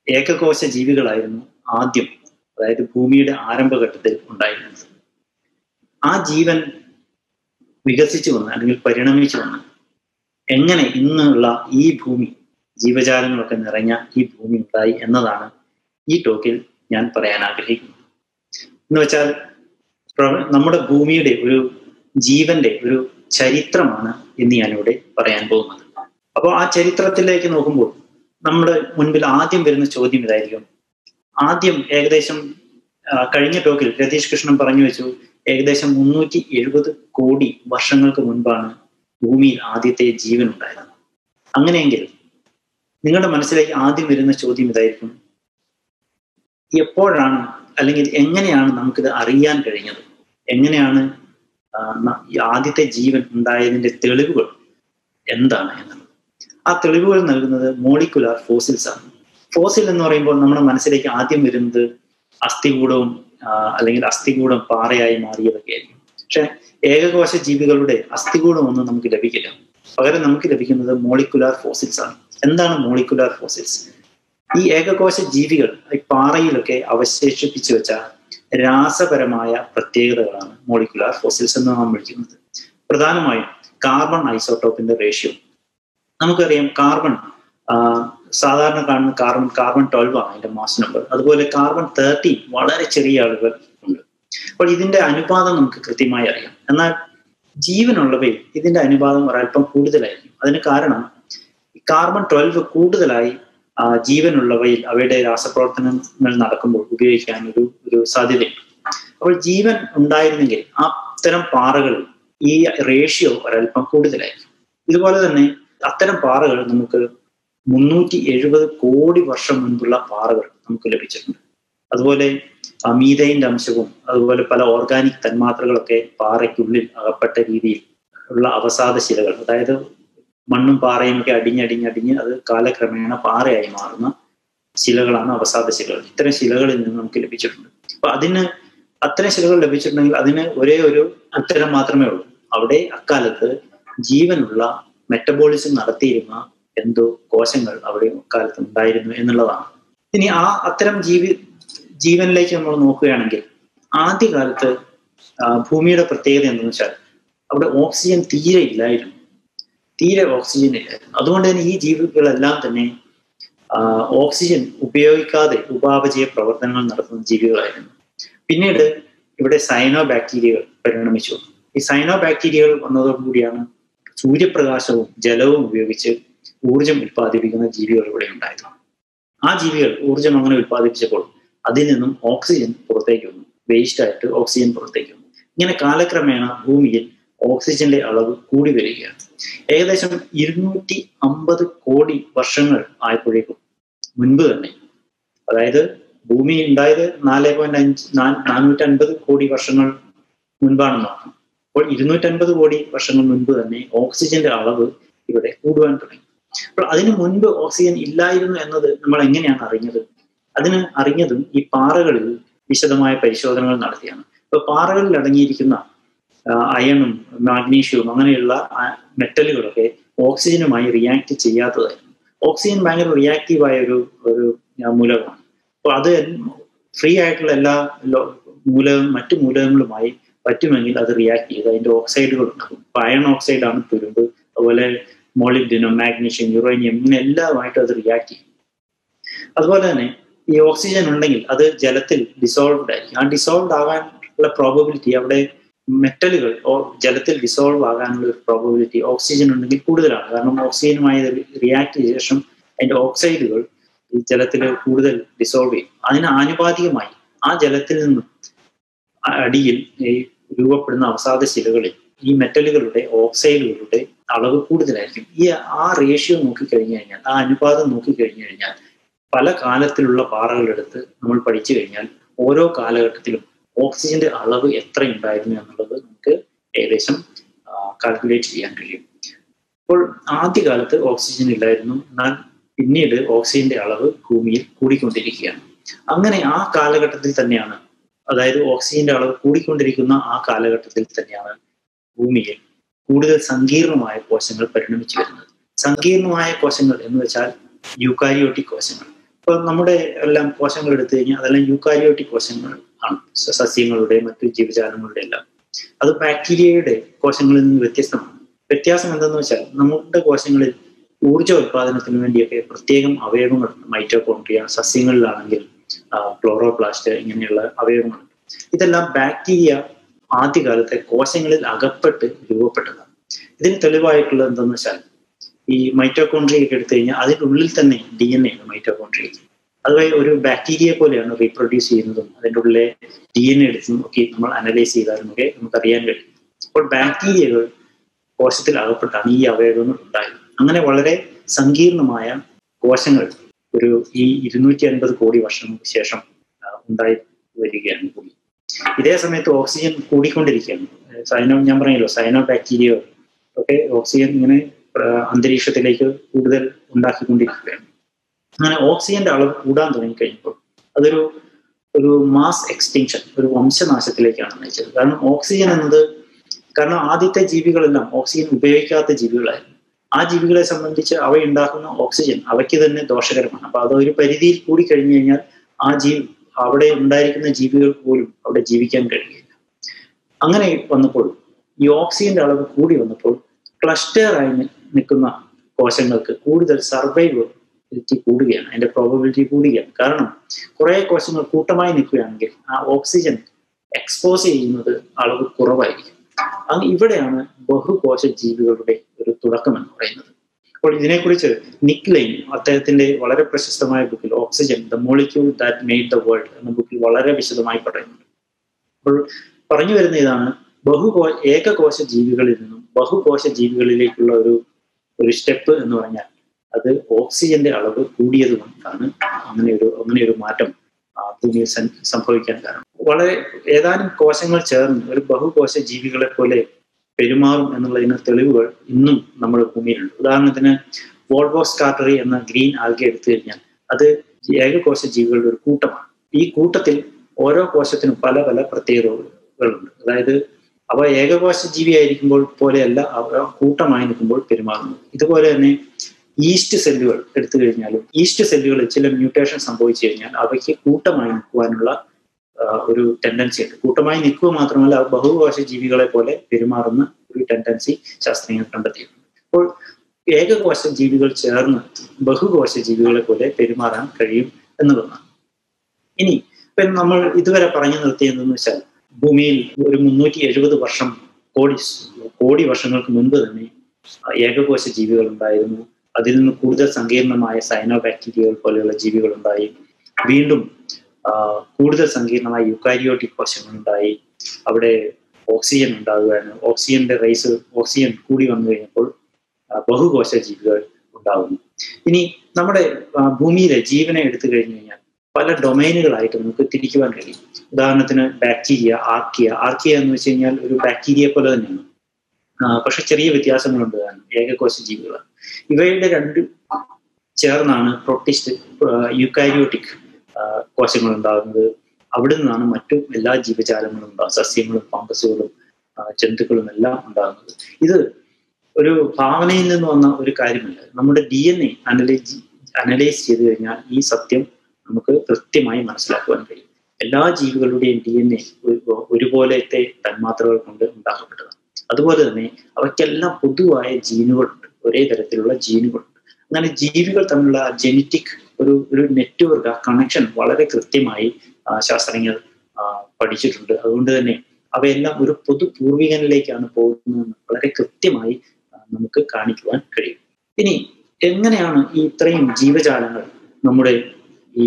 ഏകകോശ ജീവികളായിരുന്നു ആദ്യം അതായത് ഭൂമിയുടെ ആരംഭഘട്ടത്തിൽ ഉണ്ടായിരുന്നത് ആ ജീവൻ വികസിച്ചു വന്ന് അല്ലെങ്കിൽ പരിണമിച്ചു വന്ന് എങ്ങനെ ഇന്നുള്ള ഈ ഭൂമി ജീവജാലങ്ങളൊക്കെ നിറഞ്ഞ ഈ ഭൂമി ഉണ്ടായി എന്നതാണ് ഈ ടോക്കിൽ ഞാൻ പറയാൻ ആഗ്രഹിക്കുന്നത് എന്ന് വെച്ചാൽ നമ്മുടെ ഭൂമിയുടെ ഒരു ജീവന്റെ ഒരു ചരിത്രമാണ് ഇന്ന് ഞാനിവിടെ പറയാൻ പോകുന്നത് അപ്പോൾ ആ ചരിത്രത്തിലേക്ക് നോക്കുമ്പോൾ നമ്മുടെ മുൻപിൽ ആദ്യം വരുന്ന ചോദ്യം ഇതായിരിക്കും ആദ്യം ഏകദേശം കഴിഞ്ഞ ടോക്കിൽ രതീഷ് കൃഷ്ണൻ പറഞ്ഞു വെച്ചു ഏകദേശം മുന്നൂറ്റി എഴുപത് കോടി വർഷങ്ങൾക്ക് മുൻപാണ് ഭൂമിയിൽ ആദ്യത്തെ ജീവൻ ഉണ്ടായിരുന്നത് അങ്ങനെയെങ്കിൽ നിങ്ങളുടെ മനസ്സിലേക്ക് ആദ്യം വരുന്ന ചോദ്യം ഇതായിരിക്കും എപ്പോഴാണ് അല്ലെങ്കിൽ എങ്ങനെയാണ് നമുക്കിത് അറിയാൻ കഴിഞ്ഞത് എങ്ങനെയാണ് ആദ്യത്തെ ജീവൻ ഉണ്ടായതിന്റെ തെളിവുകൾ എന്താണ് എന്നുള്ളത് ആ തെളിവുകൾ നൽകുന്നത് മോളിക്കുലാർ ഫോസിൽസ് ആണ് ഫോസിൽ എന്ന് പറയുമ്പോൾ നമ്മുടെ മനസ്സിലേക്ക് ആദ്യം വരുന്നത് അസ്ഥികൂടവും അല്ലെങ്കിൽ അസ്ഥികൂടം പാറയായി മാറിയതൊക്കെ ആയിരിക്കും പക്ഷെ ഏകകോശ ജീവികളുടെ അസ്ഥികൂടം ഒന്നും നമുക്ക് ലഭിക്കില്ല പകരം നമുക്ക് ലഭിക്കുന്നത് മോളിക്കുലാർ ഫോസിൽസ് ആണ് എന്താണ് മോളിക്കുലാർ ഫോസിൽസ് ഈ ഏകകോശ ജീവികൾ ഈ പാറയിലൊക്കെ അവശേഷിപ്പിച്ചു വെച്ച രാസപരമായ പ്രത്യേകതകളാണ് മോളിക്കുലാർ ഫോസിൽസ് എന്ന് നാം വിളിക്കുന്നത് പ്രധാനമായും കാർബൺ ഐസോട്ടോപ്പിന്റെ റേഷ്യോ നമുക്കറിയാം കാർബൺ സാധാരണ കാണുന്ന കാർബൺ കാർബൺ ട്വൽവ് ആണ് അതിന്റെ മാസ് നമ്പർ അതുപോലെ കാർബൺ തേർട്ടി വളരെ ചെറിയ ആളുകൾ ഉണ്ട് അപ്പോൾ ഇതിന്റെ അനുപാതം നമുക്ക് കൃത്യമായി അറിയാം എന്നാൽ ജീവനുള്ളവയിൽ ഇതിന്റെ അനുപാതം ഒരല്പം കൂടുതലായിരിക്കും അതിന് കാരണം കാർബൺ ട്വൽവ് കൂടുതലായി ജീവനുള്ളവയിൽ അവയുടെ രാസപ്രവർത്തനങ്ങൾ നടക്കുമ്പോൾ ഉപയോഗിക്കാൻ ഒരു ഒരു സാധ്യതയുണ്ട് അപ്പോൾ ജീവൻ ഉണ്ടായിരുന്നെങ്കിൽ അത്തരം പാറകളിൽ ഈ റേഷ്യോ ഒരല്പം കൂടുതലായിരിക്കും ഇതുപോലെ തന്നെ അത്തരം പാറകൾ നമുക്ക് മുന്നൂറ്റി എഴുപത് കോടി വർഷം മുൻപുള്ള പാറകൾ നമുക്ക് ലഭിച്ചിട്ടുണ്ട് അതുപോലെ മീതൈൻ്റെ അംശവും അതുപോലെ പല ഓർഗാനിക് തന്മാത്രകളൊക്കെ പാറയ്ക്കുള്ളിൽ അകപ്പെട്ട രീതിയിൽ ഉള്ള അവസാദ ശിലകൾ അതായത് മണ്ണും പാറയും ഒക്കെ അടിഞ്ഞടിഞ്ഞടിഞ്ഞ് അത് കാലക്രമേണ പാറയായി മാറുന്ന ശിലകളാണ് അവസാദ ശിലകൾ ഇത്തരം ശിലകളിൽ നിന്ന് നമുക്ക് ലഭിച്ചിട്ടുണ്ട് അപ്പൊ അതിന് അത്തരം ശിലകൾ ലഭിച്ചിട്ടുണ്ടെങ്കിൽ അതിന് ഒരേ ഒരു ഉത്തരം മാത്രമേ ഉള്ളൂ അവിടെ അക്കാലത്ത് ജീവനുള്ള മെറ്റബോളിസം നടത്തിയിരുന്ന എന്തോ കോശങ്ങൾ അവിടെ അക്കാലത്ത് ഉണ്ടായിരുന്നു എന്നുള്ളതാണ് ഇനി ആ അത്തരം ജീവി ജീവനിലേക്ക് നമ്മൾ നോക്കുകയാണെങ്കിൽ ആദ്യകാലത്ത് ഭൂമിയുടെ പ്രത്യേകത എന്തെന്ന് വെച്ചാൽ അവിടെ ഓക്സിജൻ തീരെ ഇല്ലായിരുന്നു തീരെ ഓക്സിജൻ ഇല്ലായിരുന്നു അതുകൊണ്ട് തന്നെ ഈ ജീവികളെല്ലാം തന്നെ ഓക്സിജൻ ഉപയോഗിക്കാതെ ഉപാപചയ പ്രവർത്തനങ്ങൾ നടത്തുന്ന ജീവികളായിരുന്നു പിന്നീട് ഇവിടെ സൈനോ ബാക്ടീരിയകൾ പരിണമിച്ചു ഈ സൈനോ ബാക്ടീരിയകൾ വന്നതോടുകൂടിയാണ് സൂര്യപ്രകാശവും ജലവും ഉപയോഗിച്ച് ഊർജം ഉൽപ്പാദിപ്പിക്കുന്ന ജീവികൾ ഇവിടെ ഉണ്ടായത് ആ ജീവികൾ ഊർജം അങ്ങനെ ഉൽപ്പാദിപ്പിച്ചപ്പോൾ അതിൽ നിന്നും ഓക്സിജൻ പുറത്തേക്ക് വന്നു വേസ്റ്റ് ആയിട്ട് ഓക്സിജൻ പുറത്തേക്ക് വന്നു ഇങ്ങനെ കാലക്രമേണ ഭൂമിയിൽ ഓക്സിജന്റെ അളവ് കൂടി വരികയാണ് ഏകദേശം ഇരുന്നൂറ്റി അമ്പത് കോടി വർഷങ്ങൾ ആയപ്പോഴേക്കും മുൻപ് തന്നെ അതായത് ഭൂമി ഉണ്ടായത് നാല് പോയിന്റ് അഞ്ച് നാനൂറ്റി അൻപത് കോടി വർഷങ്ങൾ മുൻപാണെന്നാണ് അപ്പോൾ ഇരുന്നൂറ്റൻപത് കോടി വർഷങ്ങൾ മുൻപ് തന്നെ ഓക്സിജന്റെ അളവ് ഇവിടെ കൂടുവാൻ തുടങ്ങി അപ്പോൾ അതിനു മുൻപ് ഓക്സിജൻ ഇല്ലായിരുന്നു എന്നത് നമ്മൾ എങ്ങനെയാണ് അറിഞ്ഞത് അതിന് അറിഞ്ഞതും ഈ പാറകളിൽ വിശദമായ പരിശോധനകൾ നടത്തിയാണ് ഇപ്പൊ പാറകളിൽ അടങ്ങിയിരിക്കുന്ന അയണും മാഗ്നീഷ്യവും അങ്ങനെയുള്ള മെറ്റലുകളൊക്കെ ഓക്സിജനുമായി റിയാക്ട് ചെയ്യാത്തതായിരുന്നു ഓക്സിജൻ ഭയങ്കര റിയാക്റ്റീവായ ഒരു ഒരു മൂലകമാണ് അപ്പൊ അത് ഫ്രീ ആയിട്ടുള്ള എല്ലാ മൂലകം മറ്റു മൂലകങ്ങളുമായി പറ്റുമെങ്കിൽ അത് റിയാക്ട് ചെയ്ത് അതിന്റെ ഓക്സൈഡുകൾ ഉണ്ടാകും ഇപ്പൊ അയൺ ഓക്സൈഡ് ആണ് തുരുമ്പ് അതുപോലെ മോളിബ്ഡിനം മാഗ്നീഷ്യം യുറേനിയം ഇങ്ങനെ എല്ലാമായിട്ട് അത് റിയാക്ട് ചെയ്യും അതുപോലെ തന്നെ ഈ ഓക്സിജൻ ഉണ്ടെങ്കിൽ അത് ജലത്തിൽ ഡിസോൾവ്ഡ് ആയിരിക്കും ആ ഡിസോൾവ്ഡ് ആകാനുള്ള പ്രോബബിലിറ്റി അവിടെ മെറ്റലുകൾ ജലത്തിൽ ഡിസോൾവ് ആകാനുള്ള ഒരു പ്രോബബിലിറ്റി ഓക്സിജൻ ഉണ്ടെങ്കിൽ കൂടുതലാണ് കാരണം ഓക്സിജനുമായി റിയാക്ട് ചെയ്ത ശേഷം അതിന്റെ ഓക്സൈഡുകൾ ഈ ജലത്തിൽ കൂടുതൽ ഡിസോൾവ് ചെയ്യും അതിന് ആനുപാതികമായി ആ ജലത്തിൽ നിന്നും അടിയിൽ ഈ രൂപപ്പെടുന്ന അവസാദ ശിലകളിൽ ഈ മെറ്റലുകളുടെ ഓക്സൈഡുകളുടെ അളവ് കൂടുതലായിരിക്കും ഈ ആ റേഷ്യോ നോക്കിക്കഴിഞ്ഞു കഴിഞ്ഞാൽ ആ അനുപാതം നോക്കിക്കഴിഞ്ഞു കഴിഞ്ഞാൽ പല കാലത്തിലുള്ള പാറകളെടുത്ത് നമ്മൾ പഠിച്ചു കഴിഞ്ഞാൽ ഓരോ കാലഘട്ടത്തിലും ഓക്സിജന്റെ അളവ് എത്ര ഉണ്ടായിരുന്നു എന്നുള്ളത് നമുക്ക് ഏകദേശം കാൽക്കുലേറ്റ് ചെയ്യാൻ കഴിയും അപ്പോൾ ആദ്യകാലത്ത് ഓക്സിജൻ ഇല്ലായിരുന്നു എന്നാൽ പിന്നീട് ഓക്സിജന്റെ അളവ് ഭൂമിയിൽ കൂടിക്കൊണ്ടിരിക്കുകയാണ് അങ്ങനെ ആ കാലഘട്ടത്തിൽ തന്നെയാണ് അതായത് ഓക്സിജന്റെ അളവ് കൂടിക്കൊണ്ടിരിക്കുന്ന ആ കാലഘട്ടത്തിൽ തന്നെയാണ് ഭൂമിയിൽ കൂടുതൽ സങ്കീർണമായ കോശങ്ങൾ പരിണമിച്ചു വരുന്നത് സങ്കീർണമായ കോശങ്ങൾ എന്ന് വെച്ചാൽ യൂക്കാരിയോട്ടിക് കോശങ്ങൾ ഇപ്പൊ നമ്മുടെ എല്ലാം കോശങ്ങൾ എടുത്തു കഴിഞ്ഞാൽ അതെല്ലാം യൂക്കാരിയോട്ടിക് കോശങ്ങൾ ആണ് സസ്യങ്ങളുടെ മറ്റു ജീവജാലങ്ങളുടെ എല്ലാം അത് ബാക്ടീരിയയുടെ കോശങ്ങളിൽ നിന്ന് വ്യത്യസ്തമാണ് വ്യത്യാസം എന്തെന്ന് വെച്ചാൽ നമ്മുടെ കോശങ്ങളിൽ ഊർജ ഉത്പാദനത്തിന് വേണ്ടിയൊക്കെ പ്രത്യേകം അവയവങ്ങളുണ്ട് മൈറ്റോകോൺട്രിയ സസ്യങ്ങളിലാണെങ്കിൽ ക്ലോറോപ്ലാസ്റ്റ് ഇങ്ങനെയുള്ള അവയവങ്ങളുണ്ട് ഇതെല്ലാം ബാക്ടീരിയ ആദ്യകാലത്തെ കോശങ്ങളിൽ അകപ്പെട്ട് രൂപപ്പെട്ടതാണ് ഇതിന് തെളിവായിട്ടുള്ളത് എന്തെന്ന് വെച്ചാൽ ഈ മൈറ്റോകോൺട്രിയ ഒക്കെ എടുത്തു കഴിഞ്ഞാൽ അതിൻ്റെ ഉള്ളിൽ തന്നെ ഡി എൻ എ ആണ് മൈറ്റോകോൺട്രിയക്ക് അതുവഴി ഒരു ബാക്ടീരിയ പോലെയാണ് റീപ്രൊഡ്യൂസ് ചെയ്യുന്നതും അതിൻ്റെ ഉള്ളിലെ ഡി എൻ എ എടുത്തും ഒക്കെ നമ്മൾ അനലൈസ് ചെയ്താലും ഒക്കെ നമുക്ക് അറിയാൻ കഴിയും അപ്പോൾ ബാക്ടീരിയകൾ കോശത്തിൽ അകപ്പെട്ടാണ് ഈ അവയവങ്ങൾ ഉണ്ടായത് അങ്ങനെ വളരെ സങ്കീർണമായ കോശങ്ങൾ ഒരു ഈ ഇരുന്നൂറ്റി അൻപത് കോടി വർഷങ്ങൾക്ക് ശേഷം ഉണ്ടായി വരികയാണ് ഭൂമി ഇതേ സമയത്ത് ഓക്സിജൻ കൂടിക്കൊണ്ടിരിക്കുകയാണ് സൈനോ ഞാൻ പറഞ്ഞല്ലോ സൈനോ ബാക്ടീരിയ ഒക്കെ ഓക്സിജൻ ഇങ്ങനെ അന്തരീക്ഷത്തിലേക്ക് കൂടുതൽ ഉണ്ടാക്കിക്കൊണ്ടിരിക്കുകയാണ് അങ്ങനെ ഓക്സിജന്റെ അളവ് കൂടാൻ തുടങ്ങിക്കഴിഞ്ഞപ്പോൾ അതൊരു ഒരു മാസ് എക്സ്റ്റിങ്ഷൻ ഒരു വംശനാശത്തിലേക്കാണ് നയിച്ചത് കാരണം ഓക്സിജൻ എന്നത് കാരണം ആദ്യത്തെ ജീവികളെല്ലാം ഓക്സിജൻ ഉപയോഗിക്കാത്ത ജീവികളായിരുന്നു ആ ജീവികളെ സംബന്ധിച്ച് അവ ഉണ്ടാക്കുന്ന ഓക്സിജൻ അവയ്ക്ക് തന്നെ ദോഷകരമാണ് അപ്പൊ അത് ഒരു പരിധിയിൽ കൂടി കഴിഞ്ഞു കഴിഞ്ഞാൽ ആ ജീവി അവിടെ ഉണ്ടായിരിക്കുന്ന ജീവികൾക്ക് പോലും അവിടെ ജീവിക്കാൻ കഴിയില്ല അങ്ങനെ വന്നപ്പോൾ ഈ ഓക്സിജന്റെ അളവ് കൂടി വന്നപ്പോൾ ക്ലസ്റ്റർ ആയി നിൽക്കുന്ന കോശങ്ങൾക്ക് കൂടുതൽ സർവൈവബിലിറ്റി കൂടുകയാണ് അതിന്റെ പ്രോബബിലിറ്റി കൂടുകയാണ് കാരണം കുറെ കോശങ്ങൾ കൂട്ടമായി നിൽക്കുകയാണെങ്കിൽ ആ ഓക്സിജൻ എക്സ്പോസ് ചെയ്യുന്നത് അളവ് കുറവായിരിക്കും അത് ഇവിടെയാണ് ബഹുകോശ ജീവികളുടെ ഒരു തുടക്കം എന്ന് പറയുന്നത് അപ്പോൾ ഇതിനെക്കുറിച്ച് നിക് ലൈൻ അദ്ദേഹത്തിന്റെ വളരെ പ്രശസ്തമായ ബുക്കിൽ oxygen the molecule that made the world എന്ന ബുക്കിൽ വളരെ വിശദമായി പറയുന്നുണ്ട് അപ്പോൾ പറഞ്ഞു വരുന്ന ഇതാണ് ബഹുകോ ഏകകോശ ജീവികളിൽ നിന്നും ബഹുകോശ ജീവികളിലേക്കുള്ള ഒരു ഒരു സ്റ്റെപ്പ് എന്ന് പറഞ്ഞാൽ അത് ഓക്സിജന്റെ അളവ് കൂടിയത് കൊണ്ടാണ് അങ്ങനെ ഒരു അങ്ങനെ ഒരു മാറ്റം ഭൂമിയിൽ സംഭവിക്കാൻ കാരണം വളരെ ഏതാനും കോശങ്ങൾ ചേർന്ന് ഒരു ബഹുകോശ ജീവികളെ പോലെ പെരുമാറും എന്നുള്ളതിന് തെളിവുകൾ ഇന്നും നമ്മുടെ ഭൂമിയിലുണ്ട് ഉദാഹരണത്തിന് വോൾബോസ് കാർട്ടറി എന്ന ഗ്രീൻ ആൽഗ എടുത്തു കഴിഞ്ഞാൽ അത് ഏകകോശ ജീവികളുടെ ഒരു കൂട്ടമാണ് ഈ കൂട്ടത്തിൽ ഓരോ കോശത്തിനും പല പല പ്രത്യേകതകളുണ്ട് അതായത് അവ ഏകകോശ ജീവിയായിരിക്കുമ്പോൾ പോലെയല്ല അവ കൂട്ടമായി നിൽക്കുമ്പോൾ പെരുമാറുന്നത് ഇതുപോലെ തന്നെ ഈസ്റ്റ് സെല്ലുകൾ എടുത്തു കഴിഞ്ഞാലും ഈസ്റ്റ് സെല്ലുകളിൽ ചില മ്യൂട്ടേഷൻ സംഭവിച്ചു കഴിഞ്ഞാൽ അവയ്ക്ക് കൂട്ടമായി നിൽക്കുവാനുള്ള ഒരു ടെൻഡൻസി ഉണ്ട് കൂട്ടമായി നിൽക്കുക മാത്രമല്ല ബഹുകോശ ജീവികളെ പോലെ പെരുമാറുന്ന ഒരു ടെൻഡൻസി ശാസ്ത്രജ്ഞർ കണ്ടെത്തിയിട്ടുണ്ട് അപ്പോൾ ഏകകോശ ജീവികൾ ചേർന്ന് ബഹുകോശ ജീവികളെ പോലെ പെരുമാറാൻ കഴിയും എന്നുള്ളതാണ് ഇനി ഇപ്പം നമ്മൾ ഇതുവരെ പറഞ്ഞു നിർത്തിയതെന്ന് വെച്ചാൽ ഭൂമിയിൽ ഒരു മുന്നൂറ്റി എഴുപത് വർഷം കോടി കോടി വർഷങ്ങൾക്ക് മുൻപ് തന്നെ ഏകകോശ ജീവികൾ ഉണ്ടായിരുന്നു അതിൽ നിന്ന് കൂടുതൽ സങ്കീർണമായ സൈനോ ബാക്ടീരിയകൾ പോലെയുള്ള ജീവികൾ ഉണ്ടായി വീണ്ടും കൂടുതൽ സങ്കീർണമായ യുക്കാരിയോട്ടിക് കോശങ്ങൾ ഉണ്ടായി അവിടെ ഓക്സിജൻ ഉണ്ടാകുകയാണ് ഓക്സിജന്റെ റേസ് ഓക്സിജൻ കൂടി വന്നു കഴിഞ്ഞപ്പോൾ ബഹുകോശ ജീവികൾ ഉണ്ടാകുന്നു ഇനി നമ്മുടെ ഭൂമിയിലെ ജീവനെ എടുത്തു കഴിഞ്ഞു കഴിഞ്ഞാൽ പല ഡൊമൈനുകളായിട്ട് നമുക്ക് തിരിക്കുവാൻ കഴിയും ഉദാഹരണത്തിന് ബാക്ടീരിയ ആർക്കിയ ആർക്കിയ എന്ന് വെച്ച് കഴിഞ്ഞാൽ ഒരു ബാക്ടീരിയ പോലെ തന്നെയാണ് പക്ഷെ ചെറിയ വ്യത്യാസങ്ങളുണ്ട് കാരണം ഏകകോശ ജീവികളാണ് ഇവയുടെ രണ്ട് ചേർന്നാണ് പ്രൊട്ടിസ്റ്റ് യുക്കാരിയോട്ടിക് കോശങ്ങൾ ഉണ്ടാകുന്നത് അവിടെ നിന്നാണ് മറ്റു എല്ലാ ജീവജാലങ്ങളും ഉണ്ടാകും സസ്യങ്ങളും ഫംഗസുകളും ജന്തുക്കളും എല്ലാം ഉണ്ടാകുന്നത് ഇത് ഒരു ഭാവനയിൽ നിന്ന് വന്ന ഒരു കാര്യമല്ല നമ്മുടെ D N A analyse analyse ചെയ്ത് കഴിഞ്ഞാൽ ഈ സത്യം നമുക്ക് കൃത്യമായി മനസ്സിലാക്കുവാൻ കഴിയും എല്ലാ ജീവികളുടെയും ഡി എൻ എ ഒരുപോലത്തെ തന്മാത്രകൾ കൊണ്ട് ഉണ്ടാക്കപ്പെട്ടതാണ് അതുപോലെ തന്നെ അവയ്ക്കെല്ലാം പൊതുവായ ജീനുകളുണ്ട് ഒരേ തരത്തിലുള്ള ജീനുകളുണ്ട് അങ്ങനെ ജീവികൾ തമ്മിലുള്ള ജനറ്റിക് ഒരു ഒരു നെറ്റ്വർക്ക് ആ കണക്ഷൻ വളരെ കൃത്യമായി ശാസ്ത്രജ്ഞർ പഠിച്ചിട്ടുണ്ട് അതുകൊണ്ട് തന്നെ അവയെല്ലാം ഒരു പൊതു പൂർവികനിലേക്കാണ് പോകുന്നതെന്ന് വളരെ കൃത്യമായി നമുക്ക് കാണിക്കുവാൻ കഴിയും ഇനി എങ്ങനെയാണ് ഈ ഇത്രയും ജീവജാലങ്ങൾ നമ്മുടെ ഈ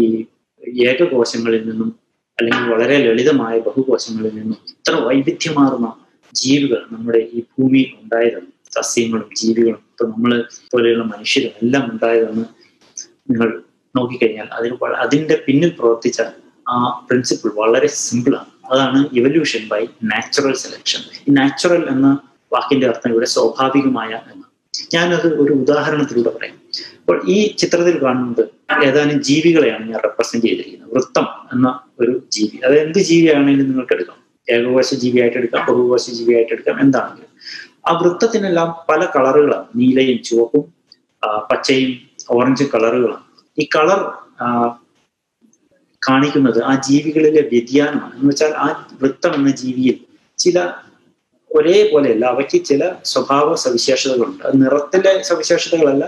ഏകകോശങ്ങളിൽ നിന്നും അല്ലെങ്കിൽ വളരെ ലളിതമായ ബഹുകോശങ്ങളിൽ നിന്നും ഇത്ര വൈവിധ്യമാർന്ന ജീവികൾ നമ്മുടെ ഈ ഭൂമിയിൽ ഉണ്ടായതെന്ന് സസ്യങ്ങളും ജീവികളും ഇപ്പൊ നമ്മള് പോലെയുള്ള മനുഷ്യരും എല്ലാം ഉണ്ടായതെന്ന് നിങ്ങൾ നോക്കിക്കഴിഞ്ഞാൽ അതിന് അതിന്റെ പിന്നിൽ പ്രവർത്തിച്ച ആ പ്രിൻസിപ്പിൾ വളരെ സിമ്പിളാണ് അതാണ് ഇവല്യൂഷൻ ബൈ നാച്ചുറൽ സെലക്ഷൻ ഈ നാച്ചുറൽ എന്ന വാക്കിന്റെ അർത്ഥം ഇവിടെ സ്വാഭാവികമായ എന്ന് ഞാനത് ഒരു ഉദാഹരണത്തിലൂടെ പറയാം അപ്പോൾ ഈ ചിത്രത്തിൽ കാണുന്നത് ഏതാനും ജീവികളെയാണ് ഞാൻ റെപ്രസെന്റ് ചെയ്തിരിക്കുന്നത് വൃത്തം എന്ന ഒരു ജീവി അത് എന്ത് ജീവിയാണെങ്കിലും നിങ്ങൾക്ക് എടുക്കാം ഏകകോശ ജീവിയായിട്ട് എടുക്കാം ബഹുകോശ ജീവിയായിട്ട് എടുക്കാം എന്താണെങ്കിലും ആ വൃത്തത്തിനെല്ലാം പല കളറുകളാണ് നീലയും ചുവപ്പും പച്ചയും ഓറഞ്ച് കളറുകളാണ് ഈ കളർ കാണിക്കുന്നത് ആ ജീവികളിലെ വ്യതിയാനമാണ് എന്ന് വെച്ചാൽ ആ വൃത്തം എന്ന ജീവിയിൽ ചില ഒരേപോലെയല്ല അവയ്ക്ക് ചില സ്വഭാവ സവിശേഷതകളുണ്ട് അത് നിറത്തിലെ സവിശേഷതകളല്ല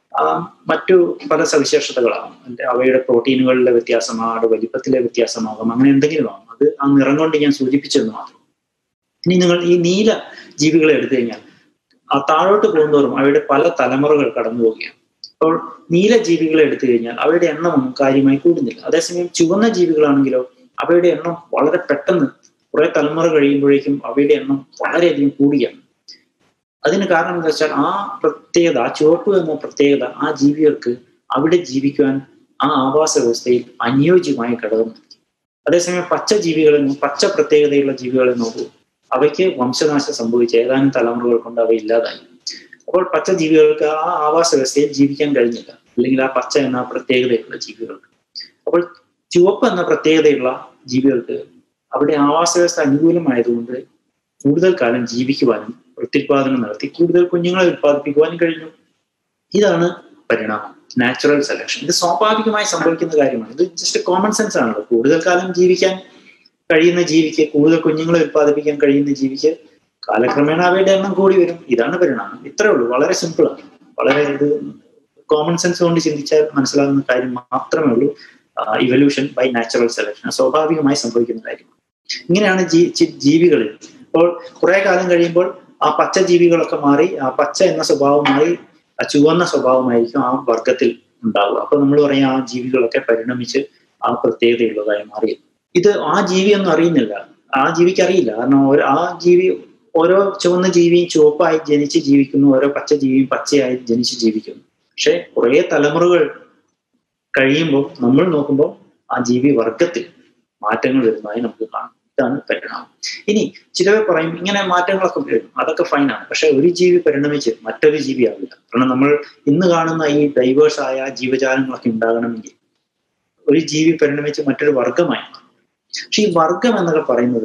മറ്റു പല സവിശേഷതകളാകും അവയുടെ പ്രോട്ടീനുകളിലെ വ്യത്യാസമാകും വലിപ്പത്തിലെ വ്യത്യാസമാകും അങ്ങനെ എന്തെങ്കിലും ആകും അത് ആ നിറം കൊണ്ട് ഞാൻ സൂചിപ്പിച്ചെന്ന് മാത്രം ഇനി നിങ്ങൾ ഈ നീല ജീവികളെ എടുത്തു കഴിഞ്ഞാൽ ആ താഴോട്ട് പോകുന്നതോറും അവയുടെ പല തലമുറകൾ കടന്നു പോവുകയാണ് അപ്പോൾ നീല ജീവികളെ എടുത്തു കഴിഞ്ഞാൽ അവയുടെ എണ്ണമൊന്നും കാര്യമായി കൂടുന്നില്ല അതേസമയം ചുവന്ന ജീവികളാണെങ്കിലോ അവയുടെ എണ്ണം വളരെ പെട്ടെന്ന് കുറെ തലമുറ കഴിയുമ്പോഴേക്കും അവയുടെ എണ്ണം വളരെയധികം കൂടുകയാണ് അതിന് കാരണം എന്താ വെച്ചാൽ ആ പ്രത്യേകത ആ ചുവപ്പ് എന്ന പ്രത്യേകത ആ ജീവികൾക്ക് അവിടെ ജീവിക്കുവാൻ ആ ആവാസ വ്യവസ്ഥയിൽ അനുയോജ്യമായ ഘടകം നൽകി അതേസമയം പച്ച ജീവികളെ പച്ച പ്രത്യേകതയുള്ള ജീവികളെ നോക്കൂ അവയ്ക്ക് വംശനാശം സംഭവിച്ച ഏതാനും തലമുറകൾ കൊണ്ട് അവ ഇല്ലാതായി അപ്പോൾ പച്ച ജീവികൾക്ക് ആ ആവാസ വ്യവസ്ഥയിൽ ജീവിക്കാൻ കഴിഞ്ഞില്ല അല്ലെങ്കിൽ ആ പച്ച എന്ന പ്രത്യേകതയുള്ള ജീവികൾക്ക് അപ്പോൾ ചുവപ്പ് എന്ന പ്രത്യേകതയുള്ള ജീവികൾക്ക് അവിടെ ആവാസ വ്യവസ്ഥ അനുകൂലമായതുകൊണ്ട് കൂടുതൽ കാലം ജീവിക്കുവാനും പ്രത്യുത്പാദനം നടത്തി കൂടുതൽ കുഞ്ഞുങ്ങളെ ഉത്പാദിപ്പിക്കുവാനും കഴിഞ്ഞു ഇതാണ് പരിണാമം നാച്ചുറൽ സെലക്ഷൻ ഇത് സ്വാഭാവികമായി സംഭവിക്കുന്ന കാര്യമാണ് ഇത് ജസ്റ്റ് കോമൺ സെൻസ് ആണല്ലോ കൂടുതൽ കാലം ജീവിക്കാൻ കഴിയുന്ന ജീവിക്ക് കൂടുതൽ കുഞ്ഞുങ്ങളെ ഉത്പാദിപ്പിക്കാൻ കഴിയുന്ന ജീവിക്ക് കാലക്രമേണ അവയുടെ എണ്ണം കൂടി വരും ഇതാണ് പരിണാമം ഇത്രേ ഉള്ളൂ വളരെ സിമ്പിളാണ് വളരെ ഇത് കോമൺ സെൻസ് കൊണ്ട് ചിന്തിച്ചാൽ മനസ്സിലാകുന്ന കാര്യം മാത്രമേ ഉള്ളൂ ഇവല്യൂഷൻ ബൈ നാച്ചുറൽ സെലക്ഷൻ സ്വാഭാവികമായി സംഭവിക്കുന്ന കാര്യമാണ് ഇങ്ങനെയാണ് ജീ ജീവികളിൽ അപ്പോൾ കുറെ കാലം കഴിയുമ്പോൾ ആ പച്ച ജീവികളൊക്കെ മാറി ആ പച്ച എന്ന സ്വഭാവം മാറി ആ ചുവന്ന സ്വഭാവമായിരിക്കും ആ വർഗത്തിൽ ഉണ്ടാവുക അപ്പൊ നമ്മൾ പറയും ആ ജീവികളൊക്കെ പരിണമിച്ച് ആ പ്രത്യേകതയുള്ളതായി മാറി ഇത് ആ ജീവിയൊന്നും അറിയുന്നില്ല ആ ജീവിക്ക് അറിയില്ല കാരണം ആ ജീവി ഓരോ ചുവന്ന ജീവിയും ചുവപ്പായി ജനിച്ച് ജീവിക്കുന്നു ഓരോ പച്ച ജീവിയും പച്ചയായി ജനിച്ച് ജീവിക്കുന്നു പക്ഷെ കുറെ തലമുറകൾ കഴിയുമ്പോൾ നമ്മൾ നോക്കുമ്പോൾ ആ ജീവി വർഗത്തിൽ മാറ്റങ്ങൾ വരുന്നതായി നമുക്ക് കാണാം ഇതാണ് പരിണാമം ഇനി ചിലവർ പറയും ഇങ്ങനെ മാറ്റങ്ങളൊക്കെ വരും അതൊക്കെ ഫൈനാണ് പക്ഷെ ഒരു ജീവി പരിണമിച്ച് മറ്റൊരു ജീവി ആവില്ല കാരണം നമ്മൾ ഇന്ന് കാണുന്ന ഈ ഡൈവേഴ്സ് ആയ ജീവജാലങ്ങളൊക്കെ ഉണ്ടാകണമെങ്കിൽ ഒരു ജീവി പരിണമിച്ച് മറ്റൊരു വർഗമായി മാറും പക്ഷെ ഈ വർഗം എന്നൊക്കെ പറയുന്നത്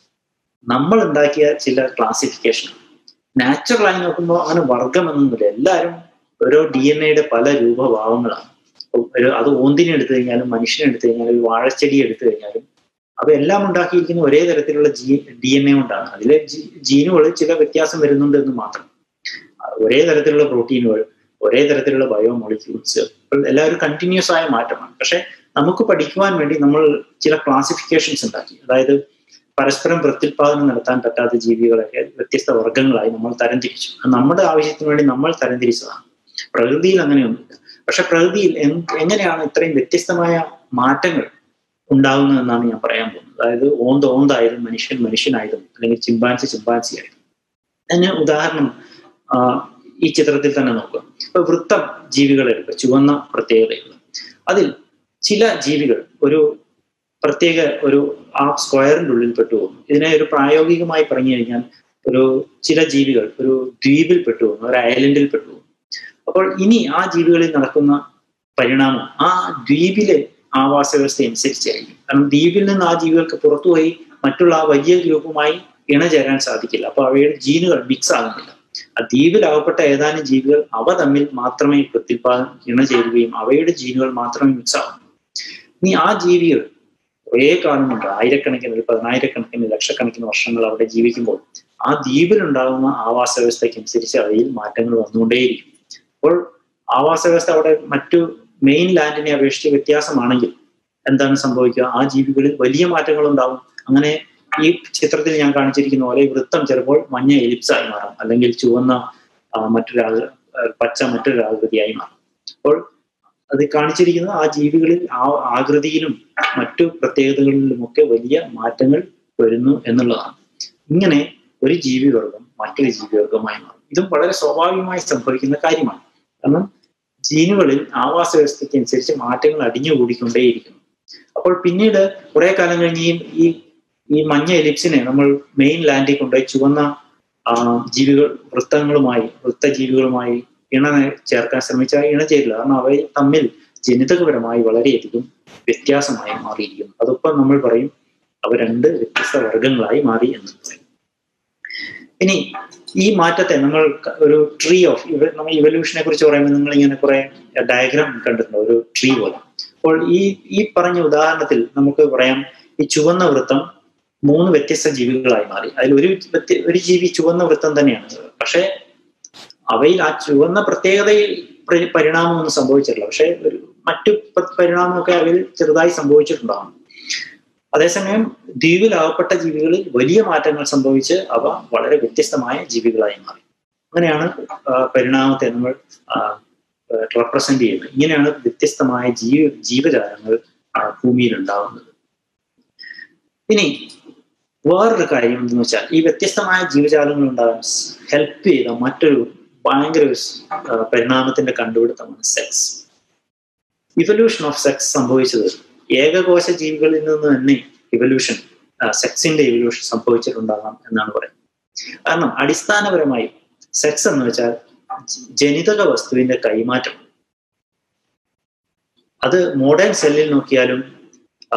നമ്മൾ ഉണ്ടാക്കിയ ചില ക്ലാസിഫിക്കേഷൻ നാച്ചുറലായി നോക്കുമ്പോൾ അങ്ങനെ വർഗം എന്നൊന്നുമില്ല എല്ലാവരും ഓരോ ഡി എൻ എയുടെ പല രൂപഭാവങ്ങളാണ് ഒരു അത് ഓന്തിനെ എടുത്തു കഴിഞ്ഞാലും മനുഷ്യനെ എടുത്തു കഴിഞ്ഞാലും ഒരു വാഴച്ചെടി എടുത്തു കഴിഞ്ഞാലും അവയെല്ലാം ഉണ്ടാക്കിയിരിക്കുന്ന ഒരേ തരത്തിലുള്ള ജി ഡി എൻ എ കൊണ്ടാണ് അതിലെ ജീനുകളിൽ ചില വ്യത്യാസം വരുന്നുണ്ട് എന്ന് മാത്രം ഒരേ തരത്തിലുള്ള പ്രോട്ടീനുകൾ ഒരേ തരത്തിലുള്ള ബയോ മോളിക്യൂൾസ് എല്ലാവരും കണ്ടിന്യൂസ് ആയ മാറ്റമാണ് പക്ഷെ നമുക്ക് പഠിക്കുവാൻ വേണ്ടി നമ്മൾ ചില ക്ലാസിഫിക്കേഷൻസ് ഉണ്ടാക്കി അതായത് പരസ്പരം പ്രത്യുത്പാദനം നടത്താൻ പറ്റാത്ത ജീവികളൊക്കെ വ്യത്യസ്ത വർഗങ്ങളായി നമ്മൾ തരംതിരിച്ചു നമ്മുടെ ആവശ്യത്തിന് വേണ്ടി നമ്മൾ തരംതിരിച്ചതാണ് പ്രകൃതിയിൽ അങ്ങനെയൊന്നുമില്ല പക്ഷെ പ്രകൃതിയിൽ എങ്ങനെയാണ് ഇത്രയും വ്യത്യസ്തമായ മാറ്റങ്ങൾ ഉണ്ടാകുന്നതെന്നാണ് ഞാൻ പറയാൻ പോകുന്നത് അതായത് ഓന്ത് ഓന്തായതും മനുഷ്യൻ മനുഷ്യനായതും അല്ലെങ്കിൽ ചിമ്പാൻസി ചിമ്പാൻസി ആയതും അതിന് ഉദാഹരണം ഈ ചിത്രത്തിൽ തന്നെ നോക്കുക ഇപ്പൊ വൃത്തം ജീവികളെ എടുക്കുക ചുവന്ന പ്രത്യേകതകൾ അതിൽ ചില ജീവികൾ ഒരു പ്രത്യേക ഒരു ആ സ്ക്വയറിന്റെ ഉള്ളിൽ പെട്ടുപോകുന്നു ഇതിനെ ഒരു പ്രായോഗികമായി പറഞ്ഞു കഴിഞ്ഞാൽ ഒരു ചില ജീവികൾ ഒരു ദ്വീപിൽ പെട്ടുപോകുന്നു ഒരു ഐലൻഡിൽ പെട്ടുപോകുന്നു അപ്പോൾ ഇനി ആ ജീവികളിൽ നടക്കുന്ന പരിണാമം ആ ദ്വീപിലെ ആവാസ വ്യവസ്ഥ അനുസരിച്ചായിരിക്കും കാരണം ദ്വീപിൽ നിന്ന് ആ ജീവികൾക്ക് പുറത്തുപോയി മറ്റുള്ള ആ വലിയ ഗ്രൂപ്പുമായി ഇണചേരാൻ സാധിക്കില്ല അപ്പൊ അവയുടെ ജീനുകൾ മിക്സ് ആകുന്നില്ല ആ ദ്വീപിലാവപ്പെട്ട ഏതാനും ജീവികൾ അവ തമ്മിൽ മാത്രമേ പ്രത്യുൽപാദനം ഇണചേരുകയും അവയുടെ ജീനുകൾ മാത്രമേ മിക്സ് ആകുന്നു ഇനി ആ ജീവികൾ കുറേ കാലം കൊണ്ട് ആയിരക്കണക്കിന് ഒരു പതിനായിരക്കണക്കിന് ലക്ഷക്കണക്കിന് വർഷങ്ങൾ അവിടെ ജീവിക്കുമ്പോൾ ആ ദ്വീപിലുണ്ടാകുന്ന ആവാസ വ്യവസ്ഥയ്ക്കനുസരിച്ച് അവയിൽ മാറ്റങ്ങൾ വന്നുകൊണ്ടേയിരിക്കും അപ്പോൾ ആവാസ വ്യവസ്ഥ അവിടെ മറ്റു മെയിൻ ലാൻഡിനെ അപേക്ഷിച്ച് വ്യത്യാസമാണെങ്കിൽ എന്താണ് സംഭവിക്കുക ആ ജീവികളിൽ വലിയ മാറ്റങ്ങൾ ഉണ്ടാവും അങ്ങനെ ഈ ചിത്രത്തിൽ ഞാൻ കാണിച്ചിരിക്കുന്ന പോലെ വൃത്തം ചിലപ്പോൾ മഞ്ഞ എലിപ്സ് ആയി മാറാം അല്ലെങ്കിൽ ചുവന്ന മറ്റൊരു പച്ച മറ്റൊരു ആകൃതിയായി മാറും അപ്പോൾ അത് കാണിച്ചിരിക്കുന്ന ആ ജീവികളിൽ ആ ആകൃതിയിലും മറ്റു പ്രത്യേകതകളിലുമൊക്കെ വലിയ മാറ്റങ്ങൾ വരുന്നു എന്നുള്ളതാണ് ഇങ്ങനെ ഒരു ജീവിവർഗം മറ്റൊരു ജീവിവർഗമായി മാറും ഇതും വളരെ സ്വാഭാവികമായി സംഭവിക്കുന്ന കാര്യമാണ് കാരണം ജീനുകളിൽ ആവാസ വ്യവസ്ഥയ്ക്ക് അനുസരിച്ച് മാറ്റങ്ങൾ അടിഞ്ഞുകൂടിക്കൊണ്ടേയിരിക്കുന്നു അപ്പോൾ പിന്നീട് കുറെ കാലം കഴിഞ്ഞ് ഈ ഈ മഞ്ഞ എലിപ്സിനെ നമ്മൾ മെയിൻ ലാൻഡിൽ കൊണ്ടുപോയി ചുവന്ന ജീവികൾ വൃത്തങ്ങളുമായി വൃത്തജീവികളുമായി ഇണ ചേർക്കാൻ ശ്രമിച്ചാൽ ഇണ ചേരില്ല കാരണം അവ തമ്മിൽ ജനിതകപരമായി വളരെയധികം വ്യത്യാസമായി മാറിയിരിക്കുന്നു അതിപ്പം നമ്മൾ പറയും അവ രണ്ട് വ്യത്യസ്ത വർഗങ്ങളായി മാറി എന്ന് പറയും ഇനി ഈ മാറ്റത്തെ നമ്മൾ ഒരു ട്രീ ഓഫ് ഇവ നമ്മൾ ഇവല്യൂഷനെ കുറിച്ച് പറയുമ്പോൾ നിങ്ങൾ ഇങ്ങനെ കുറെ ഡയഗ്രാം കണ്ടിട്ടുണ്ടോ ഒരു ട്രീ പോലെ അപ്പോൾ ഈ ഈ പറഞ്ഞ ഉദാഹരണത്തിൽ നമുക്ക് പറയാം ഈ ചുവന്ന വൃത്തം മൂന്ന് വ്യത്യസ്ത ജീവികളായി മാറി അതിൽ ഒരു വ്യത്യ ഒരു ജീവി ചുവന്ന വൃത്തം തന്നെയാണ് പക്ഷേ അവയിൽ ആ ചുവന്ന പ്രത്യേകതയിൽ പ്ര- പരിണാമമൊന്നും സംഭവിച്ചിട്ടില്ല പക്ഷെ ഒരു മറ്റു പ- പരിണാമമൊക്കെ അവയിൽ ചെറുതായി സംഭവിച്ചിട്ടുണ്ടാകും അതേസമയം ദ്വീപിലാകപ്പെട്ട ജീവികളിൽ വലിയ മാറ്റങ്ങൾ സംഭവിച്ച് അവ വളരെ വ്യത്യസ്തമായ ജീവികളായി മാറി അങ്ങനെയാണ് ആ, പരിണാമത്തെ നമ്മൾ റെപ്രസെന്റ് ചെയ്യുന്നത് ഇങ്ങനെയാണ് വ്യത്യസ്തമായ ജീവ ജീവജാലങ്ങൾ ആ, ഭൂമിയിൽ ഉണ്ടാവുന്നത് ഇനി വേറൊരു കാര്യം എന്തെന്ന് വെച്ചാൽ ഈ വ്യത്യസ്തമായ ജീവജാലങ്ങൾ ഉണ്ടാകാൻ ഹെൽപ്പ് ചെയ്ത മറ്റൊരു ഭയങ്കര ഒരു സ്- ആ, പരിണാമത്തിന്റെ കണ്ടുപിടുത്തമാണ് സെക്സ് ഇവല്യൂഷൻ ഓഫ് സെക്സ് സംഭവിച്ചത് ഏകകോശ ജീവികളിൽ നിന്ന് തന്നെ ഇവല്യൂഷൻ സെക്സിന്റെ ഇവല്യൂഷൻ സംഭവിച്ചിട്ടുണ്ടാകാം എന്നാണ് പറയുന്നത് കാരണം അടിസ്ഥാനപരമായി സെക്സ് എന്ന് വെച്ചാൽ ജനിതക വസ്തുവിന്റെ കൈമാറ്റം അത് മോഡേൺ സെല്ലിൽ നോക്കിയാലും ആ,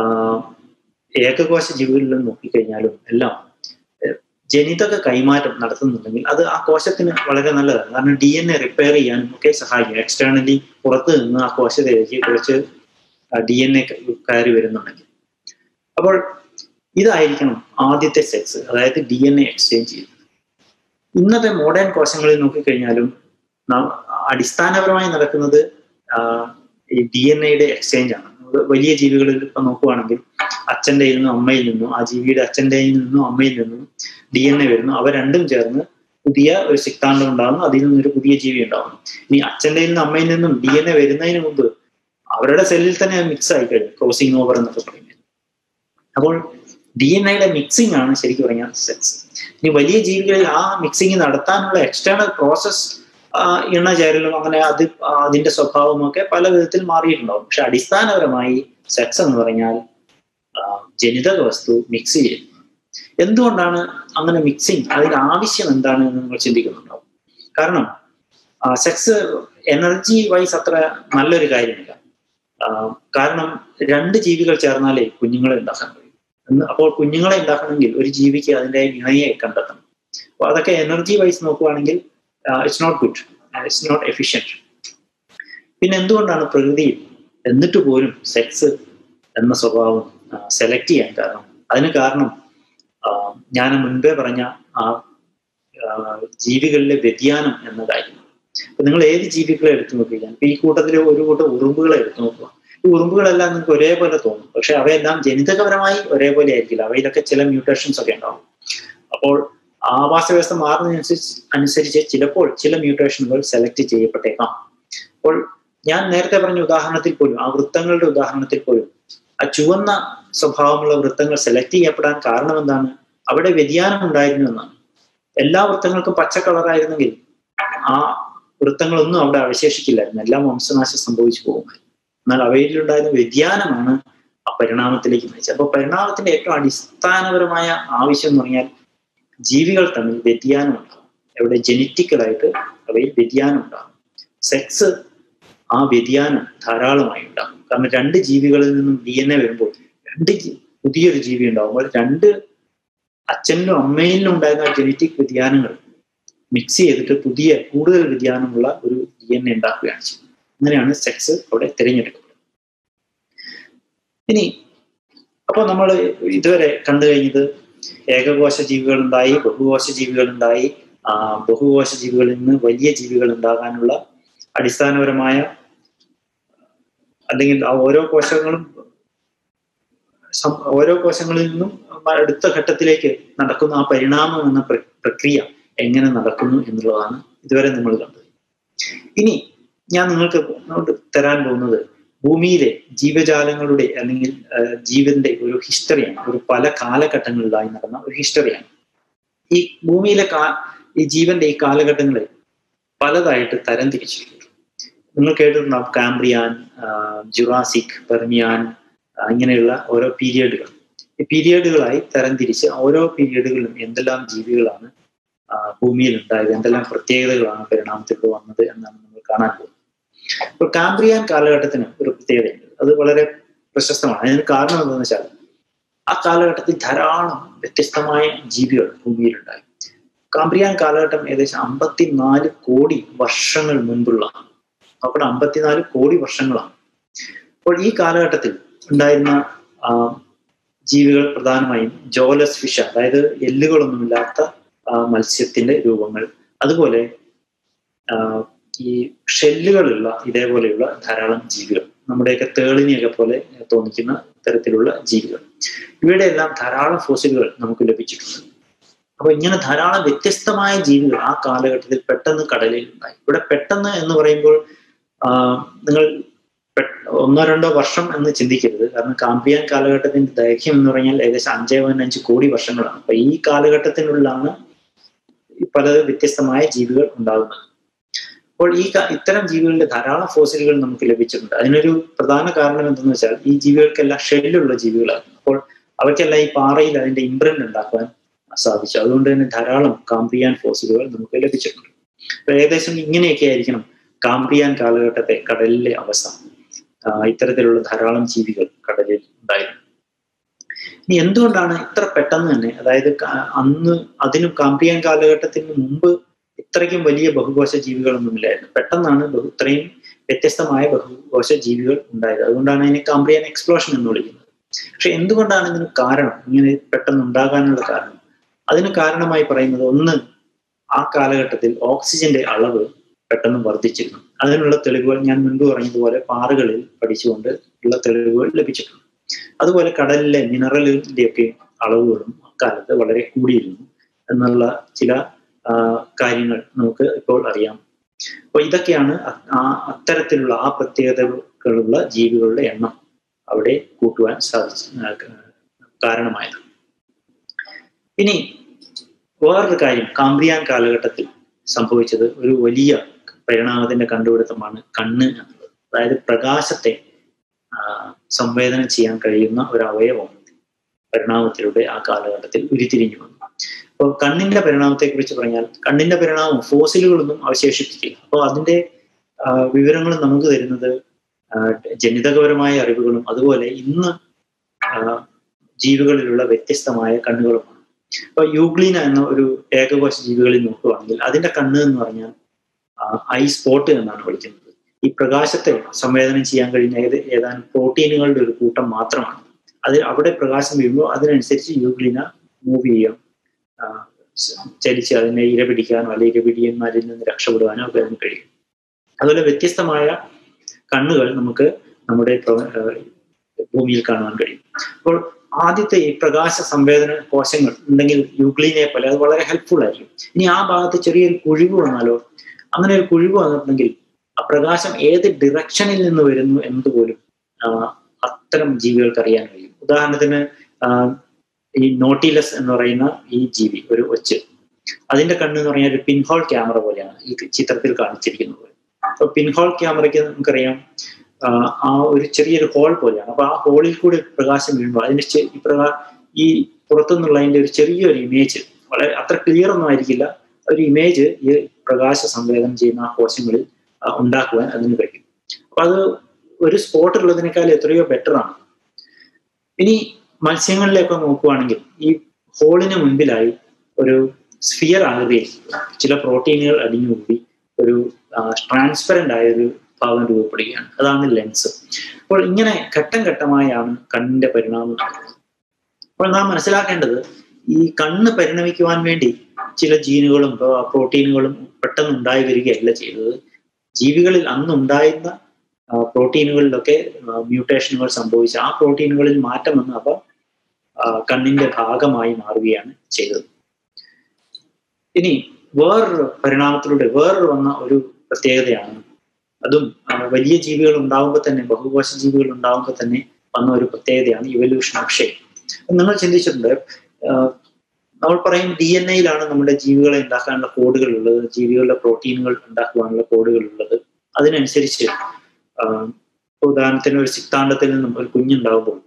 ഏകകോശ ജീവികളിലും നോക്കിക്കഴിഞ്ഞാലും എല്ലാം ഏഹ്, ജനിതക കൈമാറ്റം നടത്തുന്നുണ്ടെങ്കിൽ അത് ആ കോശത്തിന് വളരെ നല്ലതാണ് കാരണം ഡി എൻ എ റിപ്പയർ ചെയ്യാനും ഒക്കെ സഹായിക്കും എക്സ്റ്റേണലി പുറത്ത് നിന്ന് ആ കോശത്തിലേക്ക് കുറച്ച് ഡി എൻ എ കയറി വരുന്നുണ്ടെങ്കിൽ അപ്പോൾ ഇതായിരിക്കണം ആദ്യത്തെ സെക്സ് അതായത് ഡി എൻ എ എക്സ്ചേഞ്ച് ചെയ്യുന്നത് ഇന്നത്തെ മോഡേൺ കോശങ്ങളിൽ നോക്കിക്കഴിഞ്ഞാലും നാം അടിസ്ഥാനപരമായി നടക്കുന്നത് ആ, ഈ ഡി എൻ എയുടെ എക്സ്ചേഞ്ച് ആണ് വലിയ ജീവികളിൽ ഇപ്പൊ നോക്കുവാണെങ്കിൽ അച്ഛൻ്റെ നിന്നും അമ്മയിൽ നിന്നും ആ ജീവിയുടെ അച്ഛൻ്റെ നിന്നും അമ്മയിൽ നിന്നും ഡി എൻ എ വരുന്നു അവ രണ്ടും ചേർന്ന് പുതിയ ഒരു സിക്താണ്ഡം ഉണ്ടാകുന്നു അതിൽ നിന്നൊരു പുതിയ ജീവി ഉണ്ടാകുന്നു ഇനി അച്ഛൻ്റെ നിന്നും അമ്മയിൽ നിന്നും ഡി എൻ എ വരുന്നതിന് മുമ്പ് അവരുടെ സെല്ലിൽ തന്നെ മിക്സ് ആയി കഴിഞ്ഞു ക്രോസിംഗ് ഓവർ എന്നൊക്കെ പറയുന്നത് അപ്പോൾ ഡി എൻ എയുടെ മിക്സിംഗ് ആണ് ശരിക്കും പറഞ്ഞാൽ സെക്സ് ഇനി വലിയ ജീവികളിൽ ആ മിക്സിംഗ് നടത്താനുള്ള എക്സ്റ്റേണൽ പ്രോസസ് എണ്ണ ചേരലും അങ്ങനെ അത് ആ, അതിന്റെ സ്വഭാവമൊക്കെ പല വിധത്തിൽ മാറിയിട്ടുണ്ടാവും പക്ഷെ അടിസ്ഥാനപരമായി സെക്സ് എന്ന് പറഞ്ഞാൽ ആ, ജനിതക വസ്തു മിക്സ് ചെയ്യുന്നു എന്തുകൊണ്ടാണ് അങ്ങനെ മിക്സിങ് അതിന്റെ ആവശ്യം എന്താണ് എന്ന് നിങ്ങൾ ചിന്തിക്കുന്നുണ്ടാവും കാരണം സെക്സ് എനർജി വൈസ് അത്ര നല്ലൊരു കാര്യമില്ല ആ, കാരണം രണ്ട് ജീവികൾ ചേർന്നാലേ കുഞ്ഞുങ്ങളെ ഉണ്ടാക്കാൻ കഴിയും എന്ന് അപ്പോൾ കുഞ്ഞുങ്ങളെ ഉണ്ടാക്കണമെങ്കിൽ ഒരു ജീവിക്ക് അതിന്റെ ഇണയെ കണ്ടെത്തണം അപ്പൊ അതൊക്കെ എനർജി വൈസ് നോക്കുവാണെങ്കിൽ it's not good it's not efficient പിന്നെ എന്തുകൊണ്ടാണ് പ്രകൃതിയിൽ എന്നിട്ട് പോലും സെക്സ് എന്ന സ്വഭാവം സെലക്ട് ചെയ്യാൻ കാരണം അതിന് കാരണം ആ, ഞാൻ മുൻപേ പറഞ്ഞ ആ ആ, ജീവികളിലെ വ്യതിയാനം എന്ന കാര്യം അപ്പൊ നിങ്ങൾ ഏത് ജീവികളെ എടുത്തു നോക്കിയാൽ ഇപ്പൊ ഈ കൂട്ടത്തിൽ ഒരു കൂട്ടം ഉറുമ്പുകളെ എടുത്തു നോക്കുക ഈ ഉറുമ്പുകളെല്ലാം നിങ്ങൾക്ക് ഒരേപോലെ തോന്നും പക്ഷെ അവയെല്ലാം ജനിതകപരമായി ഒരേപോലെ ആയിരിക്കില്ല അവയിലൊക്കെ ചില മ്യൂട്ടേഷൻസ് ഒക്കെ ഉണ്ടാവും അപ്പോൾ ആവാസ വ്യവസ്ഥ മാറുന്നതിനനുസരിച്ച് അനുസരിച്ച് ചിലപ്പോൾ ചില മ്യൂട്ടേഷനുകൾ സെലക്ട് ചെയ്യപ്പെട്ടേക്കാം അപ്പോൾ ഞാൻ നേരത്തെ പറഞ്ഞ ഉദാഹരണത്തിൽ പോലും ആ വൃത്തങ്ങളുടെ ഉദാഹരണത്തിൽ പോലും ആ ചുവന്ന സ്വഭാവമുള്ള വൃത്തങ്ങൾ സെലക്ട് ചെയ്യപ്പെടാൻ കാരണം എന്താണ് അവിടെ വ്യതിയാനം ഉണ്ടായിരുന്നു എന്നാണ് എല്ലാ വൃത്തങ്ങൾക്കും പച്ച കളറായിരുന്നെങ്കിൽ ആ വൃത്തങ്ങളൊന്നും അവിടെ അവശേഷിക്കില്ലായിരുന്നു എല്ലാം വംശനാശം സംഭവിച്ചു പോകുമായിരുന്നു എന്നാൽ അവയിലുണ്ടായിരുന്ന വ്യതിയാനമാണ് ആ പരിണാമത്തിലേക്ക് നയിച്ചത് അപ്പൊ പരിണാമത്തിന്റെ ഏറ്റവും അടിസ്ഥാനപരമായ ആവശ്യം എന്ന് പറഞ്ഞാൽ ജീവികൾ തമ്മിൽ വ്യതിയാനം ഉണ്ടാകും എവിടെ ജനറ്റിക്കലായിട്ട് അവയിൽ വ്യതിയാനം ഉണ്ടാകും സെക്സ് ആ വ്യതിയാനം ധാരാളമായി ഉണ്ടാകും കാരണം രണ്ട് ജീവികളിൽ നിന്നും ഡി എൻ എ വരുമ്പോൾ രണ്ട് ജി- പുതിയൊരു ജീവി ഉണ്ടാകുമ്പോൾ രണ്ട് അച്ഛനിലും അമ്മയിലും ഉണ്ടായിരുന്ന ജനറ്റിക് വ്യതിയാനങ്ങൾ മിക്സ് ചെയ്തിട്ട് പുതിയ കൂടുതൽ വ്യതിയാനമുള്ള ഒരു ഡി എൻ എ ഉണ്ടാക്കുകയാണ് ചെയ്യുന്നത് അങ്ങനെയാണ് സെക്സ് അവിടെ തിരഞ്ഞെടുക്കുന്നത് ഇനി അപ്പൊ നമ്മൾ ഇതുവരെ കണ്ടു കഴിഞ്ഞത് ഏകകോശ ജീവികൾ ഉണ്ടായി ബഹുകോശ ജീവികൾ ഉണ്ടായി ആ ബഹുകോശ ജീവികളിൽ നിന്ന് വലിയ ജീവികൾ ഉണ്ടാകാനുള്ള അടിസ്ഥാനപരമായ അല്ലെങ്കിൽ ആ ഓരോ കോശങ്ങളും സം- ഓരോ കോശങ്ങളിൽ നിന്നും അടുത്ത ഘട്ടത്തിലേക്ക് നടക്കുന്ന ആ പരിണാമം എന്ന പ്ര- പ്രക്രിയ എങ്ങനെ നടക്കുന്നു എന്നുള്ളതാണ് ഇതുവരെ നമ്മൾ കണ്ടത് ഇനി ഞാൻ നിങ്ങൾക്ക് ഇങ്ങോട്ട് തരാൻ പോകുന്നത് ഭൂമിയിലെ ജീവജാലങ്ങളുടെ അല്ലെങ്കിൽ ആ, ജീവന്റെ ഒരു ഹിസ്റ്ററിയാണ് ഒരു പല കാലഘട്ടങ്ങളിലായി നടന്ന ഒരു ഹിസ്റ്ററിയാണ് ഈ ഭൂമിയിലെ കാ ഈ ജീവന്റെ ഈ കാലഘട്ടങ്ങളെ പലതായിട്ട് തരം തിരിച്ചിട്ടുണ്ട് നിങ്ങൾ കേട്ടിട്ടുണ്ടാവും കാംബ്രിയാൻ ആ, ജുറാസിക് പെർമിയാൻ ആ, ഇങ്ങനെയുള്ള ഓരോ പീരിയഡുകൾ ഈ പീരിയഡുകളായി തരംതിരിച്ച് ഓരോ പീരിയഡുകളിലും എന്തെല്ലാം ജീവികളാണ് ആ, ഭൂമിയിൽ ഉണ്ടായത് എന്തെല്ലാം പ്രത്യേകതകളാണ് പരിണാമത്തിൽ വന്നത് എന്നാണ് നമ്മൾ കാണാൻ പോകുന്നത് അപ്പോൾ കാംബ്രിയാൻ കാലഘട്ടത്തിന് ഒരു പ്രത്യേകതയുണ്ട് അത് വളരെ പ്രശസ്തമാണ് അതിന് കാരണം എന്താണെന്ന് വെച്ചാൽ ആ കാലഘട്ടത്തിൽ ധാരാളം വ്യത്യസ്തമായ ജീവികൾ ഭൂമിയിലുണ്ടായി കാംബ്രിയാൻ കാലഘട്ടം ഏകദേശം അമ്പത്തിനാല് കോടി വർഷങ്ങൾ മുൻപുള്ള അവിടെ അമ്പത്തിനാല് കോടി വർഷങ്ങളാണ് അപ്പോൾ ഈ കാലഘട്ടത്തിൽ ഉണ്ടായിരുന്ന ജീവികൾ പ്രധാനമായും ജോലസ് ഫിഷ് അതായത് എല്ലുകളൊന്നുമില്ലാത്ത മത്സ്യത്തിന്റെ രൂപങ്ങൾ അതുപോലെ ഈ ഷെല്ലുകളുള്ള ഇതേപോലെയുള്ള ധാരാളം ജീവികൾ നമ്മുടെയൊക്കെ തേളിനെയൊക്കെ പോലെ തോന്നിക്കുന്ന തരത്തിലുള്ള ജീവികൾ ഇവയുടെ എല്ലാം ധാരാളം ഫോസിലുകൾ നമുക്ക് ലഭിച്ചിട്ടുണ്ട് അപ്പൊ ഇങ്ങനെ ധാരാളം വ്യത്യസ്തമായ ജീവികൾ ആ കാലഘട്ടത്തിൽ പെട്ടെന്ന് കടലിൽ ഉണ്ടായി ഇവിടെ പെട്ടെന്ന് എന്ന് പറയുമ്പോൾ നിങ്ങൾ ഒന്നോ രണ്ടോ വർഷം എന്ന് ചിന്തിക്കരുത് കാരണം കാമ്പിയാൻ കാലഘട്ടത്തിന്റെ ദൈർഘ്യം എന്ന് പറഞ്ഞാൽ ഏകദേശം അഞ്ചേ പോയിന്റ് അഞ്ച് കോടി വർഷങ്ങളാണ് അപ്പൊ ഈ കാലഘട്ടത്തിനുള്ളിലാണ് പല വ്യത്യസ്തമായ ജീവികൾ ഉണ്ടാകുന്നത് അപ്പോൾ ഈ ഇത്തരം ജീവികളുടെ ധാരാളം ഫോസിലുകൾ നമുക്ക് ലഭിച്ചിട്ടുണ്ട് അതിനൊരു പ്രധാന കാരണം എന്തെന്ന് വെച്ചാൽ ഈ ജീവികൾക്കെല്ലാം ഷെല്ലുള്ള ജീവികളാണ് അപ്പോൾ അവർക്കെല്ലാം ഈ പാറയിൽ അതിന്റെ ഇംപ്രന്റ് ഉണ്ടാക്കാൻ സാധിച്ചു അതുകൊണ്ട് തന്നെ ധാരാളം കാമ്പിയാൻ ഫോസിലുകൾ നമുക്ക് ലഭിച്ചിട്ടുണ്ട് ഏകദേശം ഇങ്ങനെയൊക്കെ ആയിരിക്കണം കാമ്പിയാൻ കാലഘട്ടത്തെ കടലിലെ അവസ്ഥ ഇത്തരത്തിലുള്ള ധാരാളം ജീവികൾ കടലിൽ ഉണ്ടായിരുന്നു ഇനി എന്തുകൊണ്ടാണ് ഇത്ര പെട്ടെന്ന് തന്നെ അതായത് അന്ന് അതിനും കാമ്പിയാൻ കാലഘട്ടത്തിന് മുമ്പ് ഇത്രയ്ക്കും വലിയ ബഹുകോശ ജീവികളൊന്നുമില്ലായിരുന്നു പെട്ടെന്നാണ് ബഹു ഇത്രയും വ്യത്യസ്തമായ ബഹുകോശ ജീവികൾ ഉണ്ടായത് അതുകൊണ്ടാണ് അതിനെ കാമ്പിയാൻ എക്സ്പ്ലോഷൻ എന്ന് വിളിക്കുന്നത് പക്ഷെ എന്തുകൊണ്ടാണ് ഇതിന് കാരണം ഇങ്ങനെ പെട്ടെന്ന് ഉണ്ടാകാനുള്ള കാരണം അതിന് കാരണമായി പറയുന്നത് ഒന്ന് ആ കാലഘട്ടത്തിൽ ഓക്സിജന്റെ അളവ് പെട്ടെന്ന് വർദ്ധിച്ചിരുന്നു അതിനുള്ള തെളിവുകൾ ഞാൻ മുൻപ് പറഞ്ഞതുപോലെ പാറകളിൽ പഠിച്ചുകൊണ്ട് ഉള്ള തെളിവുകൾ ലഭിച്ചിട്ടുണ്ട് അതുപോലെ കടലിലെ മിനറലിന്റെയൊക്കെ അളവുകളും അക്കാലത്ത് വളരെ കൂടിയിരുന്നു എന്നുള്ള ചില കാര്യങ്ങൾ നമുക്ക് ഇപ്പോൾ അറിയാം അപ്പൊ ഇതൊക്കെയാണ് ആ അത്തരത്തിലുള്ള ആ പ്രത്യേകതകളുള്ള ജീവികളുടെ എണ്ണം അവിടെ കൂട്ടുവാൻ സാധിച്ച കാരണമായത് ഇനി വേറൊരു കാര്യം കാംബ്രിയാൻ കാലഘട്ടത്തിൽ സംഭവിച്ചത് ഒരു വലിയ പരിണാമത്തിന്റെ കണ്ടുപിടുത്തമാണ് കണ്ണ് എന്നുള്ളത് അതായത് പ്രകാശത്തെ സംവേദനം ചെയ്യാൻ കഴിയുന്ന ഒരു അവയവം പരിണാമത്തിലൂടെ ആ കാലഘട്ടത്തിൽ ഉരുത്തിരിഞ്ഞു വന്നു അപ്പോൾ കണ്ണിന്റെ പരിണാമത്തെ കുറിച്ച് പറഞ്ഞാൽ കണ്ണിന്റെ പരിണാമം ഫോസിലുകളൊന്നും അവശേഷിപ്പിക്കില്ല അപ്പോൾ അതിന്റെ വിവരങ്ങൾ നമുക്ക് തരുന്നത് ജനിതകപരമായ അറിവുകളും അതുപോലെ ഇന്ന് ജീവികളിലുള്ള വ്യത്യസ്തമായ കണ്ണുകളുമാണ് അപ്പൊ യൂഗ്ലീന എന്ന ഒരു ഏകകോശ ജീവികളിൽ നോക്കുകയാണെങ്കിൽ അതിന്റെ കണ്ണ് എന്ന് പറഞ്ഞാൽ ഐ സ്പോട്ട് എന്നാണ് വിളിക്കുന്നത് ഈ പ്രകാശത്തെ സംവേദനം ചെയ്യാൻ കഴിയുന്ന ഏത് ഏതാനും പ്രോട്ടീനുകളുടെ ഒരു കൂട്ടം മാത്രമാണ് അത് അവിടെ പ്രകാശം വീഴുമ്പോൾ അതിനനുസരിച്ച് യൂഗ്ലീന മൂവ് ചെയ്യാം ചലിച്ച് അതിനെ ഇരപിടിക്കാനോ അല്ലെങ്കിൽ ഇരപിടിയന്മാരിൽ നിന്ന് രക്ഷപ്പെടുവാനോ ഒക്കെ അതിന് കഴിയും അതുപോലെ വ്യത്യസ്തമായ കണ്ണുകൾ നമുക്ക് നമ്മുടെ ഭൂമിയിൽ കാണുവാൻ കഴിയും അപ്പോൾ ആദ്യത്തെ ഈ പ്രകാശ സംവേദന കോശങ്ങൾ ഉണ്ടെങ്കിൽ യൂഗ്ലീനെ പോലെ അത് വളരെ ഹെൽപ്ഫുൾ ആയിരിക്കും ഇനി ആ ഭാഗത്ത് ചെറിയൊരു കുഴിവ് വന്നാലോ അങ്ങനെ ഒരു കുഴിവ് വന്നിട്ടുണ്ടെങ്കിൽ ആ പ്രകാശം ഏത് ഡിറക്ഷനിൽ നിന്ന് വരുന്നു എന്നതുപോലും അത്തരം ജീവികൾക്ക് അറിയാൻ കഴിയും ഉദാഹരണത്തിന് ഈ നോട്ടിലസ് എന്ന് പറയുന്ന ഈ ജീവി ഒരു ഒച്ച് അതിന്റെ കണ്ണ് എന്ന് പറഞ്ഞാൽ ഒരു പിൻഹോൾ ക്യാമറ പോലെയാണ് ഈ ചിത്രത്തിൽ കാണിച്ചിരിക്കുന്നത് അപ്പൊ പിൻഹോൾ ക്യാമറയ്ക്ക് നമുക്കറിയാം ആ ഒരു ചെറിയൊരു ഹോൾ പോലെയാണ് അപ്പൊ ആ ഹോളിൽ കൂടി പ്രകാശം വീഴുമ്പോൾ അതിന്റെ ഈ പ്രകാ ഈ പുറത്തുനിന്നുള്ള അതിന്റെ ഒരു ചെറിയൊരു ഇമേജ് വളരെ അത്ര ക്ലിയർ ഒന്നും ആയിരിക്കില്ല ഒരു ഇമേജ് ഈ പ്രകാശ സംവേദനം ചെയ്യുന്ന ആ കോശങ്ങളിൽ ഉണ്ടാക്കുവാൻ അതിന് കഴിയും അപ്പൊ അത് ഒരു സ്പോട്ട് ഉള്ളതിനേക്കാൾ എത്രയോ ബെറ്റർ ആണ് ഇനി മത്സ്യങ്ങളിലേക്ക് നോക്കുവാണെങ്കിൽ ഈ ഹോളിന് മുൻപിലായി ഒരു സ്ഫിയർ ആകൃതിയിൽ ചില പ്രോട്ടീനുകൾ അടിഞ്ഞുകൂടി ഒരു ട്രാൻസ്പെറന്റ് ആയ ഒരു ഭാഗം രൂപപ്പെടുകയാണ് അതാണ് ലെൻസ് അപ്പോൾ ഇങ്ങനെ ഘട്ടം ഘട്ടമായാണ് കണ്ണിന്റെ പരിണാമം അപ്പോൾ നാം മനസ്സിലാക്കേണ്ടത് ഈ കണ്ണ് പരിണമിക്കുവാൻ വേണ്ടി ചില ജീനുകളും പ്രോട്ടീനുകളും പെട്ടെന്ന് ഉണ്ടായി വരികയല്ല ചെയ്തത് ജീവികളിൽ അന്ന് ഉണ്ടായിരുന്ന പ്രോട്ടീനുകളിലൊക്കെ മ്യൂട്ടേഷനുകൾ സംഭവിച്ച് ആ പ്രോട്ടീനുകളിൽ മാറ്റം വന്ന് അവ കണ്ണിന്റെ ഭാഗമായി മാറുകയാണ് ചെയ്തത് ഇനി വേറൊരു പരിണാമത്തിലൂടെ വേറൊരു വന്ന ഒരു പ്രത്യേകതയാണ് അതും വലിയ ജീവികൾ ഉണ്ടാകുമ്പോൾ തന്നെ ബഹുകോശ ജീവികൾ ഉണ്ടാകുമ്പോൾ തന്നെ വന്ന ഒരു പ്രത്യേകതയാണ് ഇവല്യൂഷൻ ഓഫ് ഷേപ്പ് നിങ്ങൾ ചിന്തിച്ചിട്ടുണ്ട് നമ്മൾ പറയും ഡി എൻ എയിലാണ് നമ്മുടെ ജീവികളെ ഉണ്ടാക്കാനുള്ള കോഡുകൾ ഉള്ളത് ജീവികളുടെ പ്രോട്ടീനുകൾ ഉണ്ടാക്കുവാനുള്ള കോഡുകൾ ഉള്ളത് അതിനനുസരിച്ച് ഉദാഹരണത്തിന് ഒരു സിക്താണ്ഡത്തിൽ നിന്നും ഒരു കുഞ്ഞുണ്ടാകുമ്പോൾ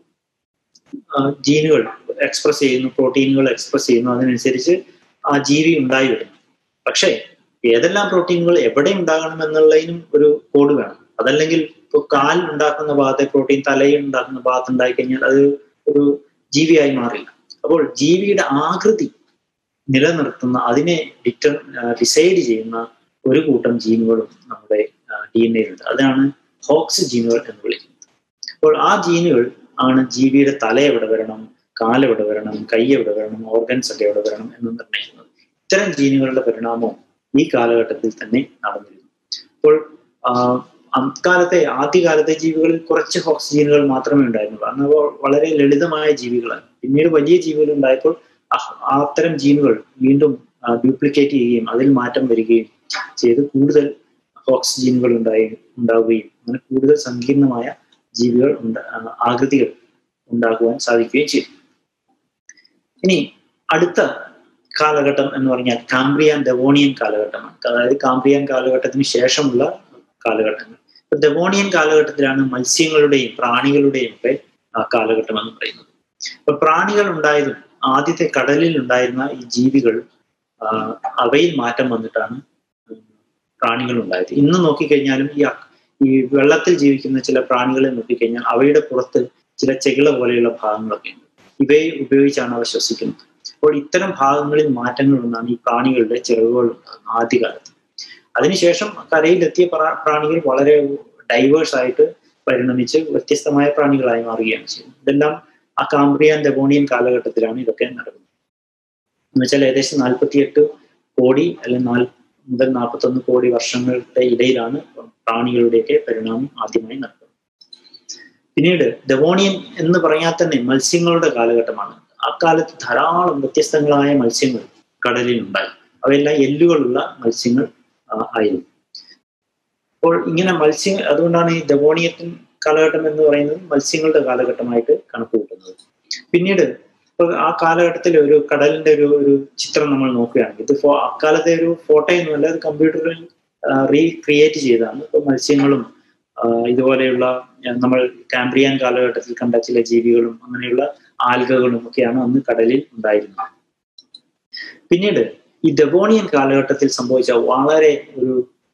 ജീനുകൾ എക്സ്പ്രസ് ചെയ്യുന്നു പ്രോട്ടീനുകൾ എക്സ്പ്രസ് ചെയ്യുന്നു അതിനനുസരിച്ച് ആ ജീവി ഉണ്ടായി വരുന്നു പക്ഷേ ഏതെല്ലാം പ്രോട്ടീനുകൾ എവിടെ ഉണ്ടാകണം എന്നുള്ളതിനും ഒരു കോഡ് വേണം അതല്ലെങ്കിൽ ഇപ്പോൾ കാൽ ഉണ്ടാക്കുന്ന ഭാഗത്തെ പ്രോട്ടീൻ തലയിൽ ഉണ്ടാക്കുന്ന ഭാഗത്ത് ഉണ്ടായി കഴിഞ്ഞാൽ അത് ഒരു ജീവിയായി മാറില്ല അപ്പോൾ ജീവിയുടെ ആകൃതി നിലനിർത്തുന്ന അതിനെ ഡിറ്റർ ഡിസൈഡ് ചെയ്യുന്ന ഒരു കൂട്ടം ജീനുകളും നമ്മുടെ ഡി എൻ എയിലുണ്ട് അതാണ് ഹോക്സ് ജീനുകൾ എന്ന് വിളിക്കുന്നത് അപ്പോൾ ആ ജീനുകൾ ആണ് ജീവിയുടെ തല എവിടെ വരണം കാല് എവിടെ വരണം കൈ എവിടെ വരണം ഓർഗൻസ് ഒക്കെ എവിടെ വരണം എന്ന് നിർണ്ണയിക്കുന്നത് ഇത്തരം ജീനുകളുടെ പരിണാമവും ഈ കാലഘട്ടത്തിൽ തന്നെ നടന്നിരുന്നു അപ്പോൾ അക്കാലത്തെ ആദ്യകാലത്തെ ജീവികളിൽ കുറച്ച് ഹോക്സ് ജീനുകൾ മാത്രമേ ഉണ്ടായിരുന്നുള്ളൂ അന്ന് വളരെ ലളിതമായ ജീവികളാണ് പിന്നീട് വലിയ ജീവികൾ ഉണ്ടായപ്പോൾ അത്തരം ജീനുകൾ വീണ്ടും ഡ്യൂപ്ലിക്കേറ്റ് ചെയ്യുകയും അതിൽ മാറ്റം വരികയും ചെയ്ത് കൂടുതൽ ഹോക്സ് ജീനുകൾ ഉണ്ടായി ഉണ്ടാവുകയും അങ്ങനെ കൂടുതൽ സങ്കീർണമായ ജീവികൾ ഉണ്ട ആകൃതികൾ ഉണ്ടാകുവാൻ സാധിക്കുകയും ചെയ്തു ഇനി അടുത്ത കാലഘട്ടം എന്ന് പറഞ്ഞാൽ കാംബ്രിയാൻ ഡെവോണിയൻ കാലഘട്ടമാണ് അതായത് കാംബ്രിയാൻ കാലഘട്ടത്തിന് ശേഷമുള്ള കാലഘട്ടങ്ങൾ ഇപ്പൊ ഡെവോണിയൻ കാലഘട്ടത്തിലാണ് മത്സ്യങ്ങളുടെയും പ്രാണികളുടെയും ഒക്കെ കാലഘട്ടം എന്ന് പറയുന്നത് അപ്പൊ പ്രാണികൾ ഉണ്ടായതും ആദ്യത്തെ കടലിൽ ഉണ്ടായിരുന്ന ഈ ജീവികൾ അവയിൽ മാറ്റം വന്നിട്ടാണ് പ്രാണികൾ ഉണ്ടായത് ഇന്ന് നോക്കിക്കഴിഞ്ഞാലും ഈ ഈ വെള്ളത്തിൽ ജീവിക്കുന്ന ചില പ്രാണികളെ നോക്കിക്കഴിഞ്ഞാൽ അവയുടെ പുറത്ത് ചില ചെകിള പോലെയുള്ള ഭാഗങ്ങളൊക്കെ ഉണ്ട് ഇവയെ ഉപയോഗിച്ചാണ് അവ ശ്വസിക്കുന്നത് അപ്പോൾ ഇത്തരം ഭാഗങ്ങളിൽ മാറ്റങ്ങൾ വന്നാണ് ഈ പ്രാണികളുടെ ചിറകുകൾ ഉണ്ടാകുന്നത് ആദ്യകാലത്ത് അതിനുശേഷം കരയിലെത്തിയ പ്രാണികൾ വളരെ ഡൈവേഴ്സ് ആയിട്ട് പരിണമിച്ച് വ്യത്യസ്തമായ പ്രാണികളായി മാറുകയാണ് ചെയ്യുന്നത് ഇതെല്ലാം ആ കാംബ്രിയൻ ഡെബോണിയൻ കാലഘട്ടത്തിലാണ് ഇതൊക്കെ നടക്കുന്നത് എന്ന് വെച്ചാൽ ഏകദേശം നാൽപ്പത്തിയെട്ട് കോടി അല്ലെങ്കിൽ നാല് മുതൽ നാൽപ്പത്തൊന്ന് കോടി വർഷങ്ങളുടെ ഇടയിലാണ് പ്രാണികളുടെയൊക്കെ പരിണാമം ആദ്യമായി നടക്കുന്നത് പിന്നീട് ഡെവോണിയൻ എന്ന് പറഞ്ഞാൽ തന്നെ മത്സ്യങ്ങളുടെ കാലഘട്ടമാണ് അക്കാലത്ത് ധാരാളം വ്യത്യസ്തങ്ങളായ മത്സ്യങ്ങൾ കടലിൽ ഉണ്ടായി അവയെല്ലാം എല്ലുകളുള്ള മത്സ്യങ്ങൾ ആയിരുന്നു അപ്പോൾ ഇങ്ങനെ മത്സ്യ അതുകൊണ്ടാണ് ഈ ഡെവോണിയത്തിൻ കാലഘട്ടം എന്ന് പറയുന്നത് മത്സ്യങ്ങളുടെ കാലഘട്ടമായിട്ട് കണക്ക് കൂട്ടുന്നത് പിന്നീട് ആ കാലഘട്ടത്തിൽ ഒരു കടലിന്റെ ഒരു ഒരു ചിത്രം നമ്മൾ നോക്കുകയാണെങ്കിൽ ഇത് ഫോ അക്കാലത്തെ ഒരു ഫോട്ടോയൊന്നുമല്ല അത് കമ്പ്യൂട്ടറിൽ റീക്രിയേറ്റ് ചെയ്തതാണ് ഇപ്പൊ മത്സ്യങ്ങളും ഇതുപോലെയുള്ള നമ്മൾ കാംബ്രിയാൻ കാലഘട്ടത്തിൽ കണ്ട ചില ജീവികളും അങ്ങനെയുള്ള ആൽഗകളും ഒക്കെയാണ് അന്ന് കടലിൽ ഉണ്ടായിരുന്നത് പിന്നീട് ഈ ഡെവോണിയൻ കാലഘട്ടത്തിൽ സംഭവിച്ച വളരെ ഒരു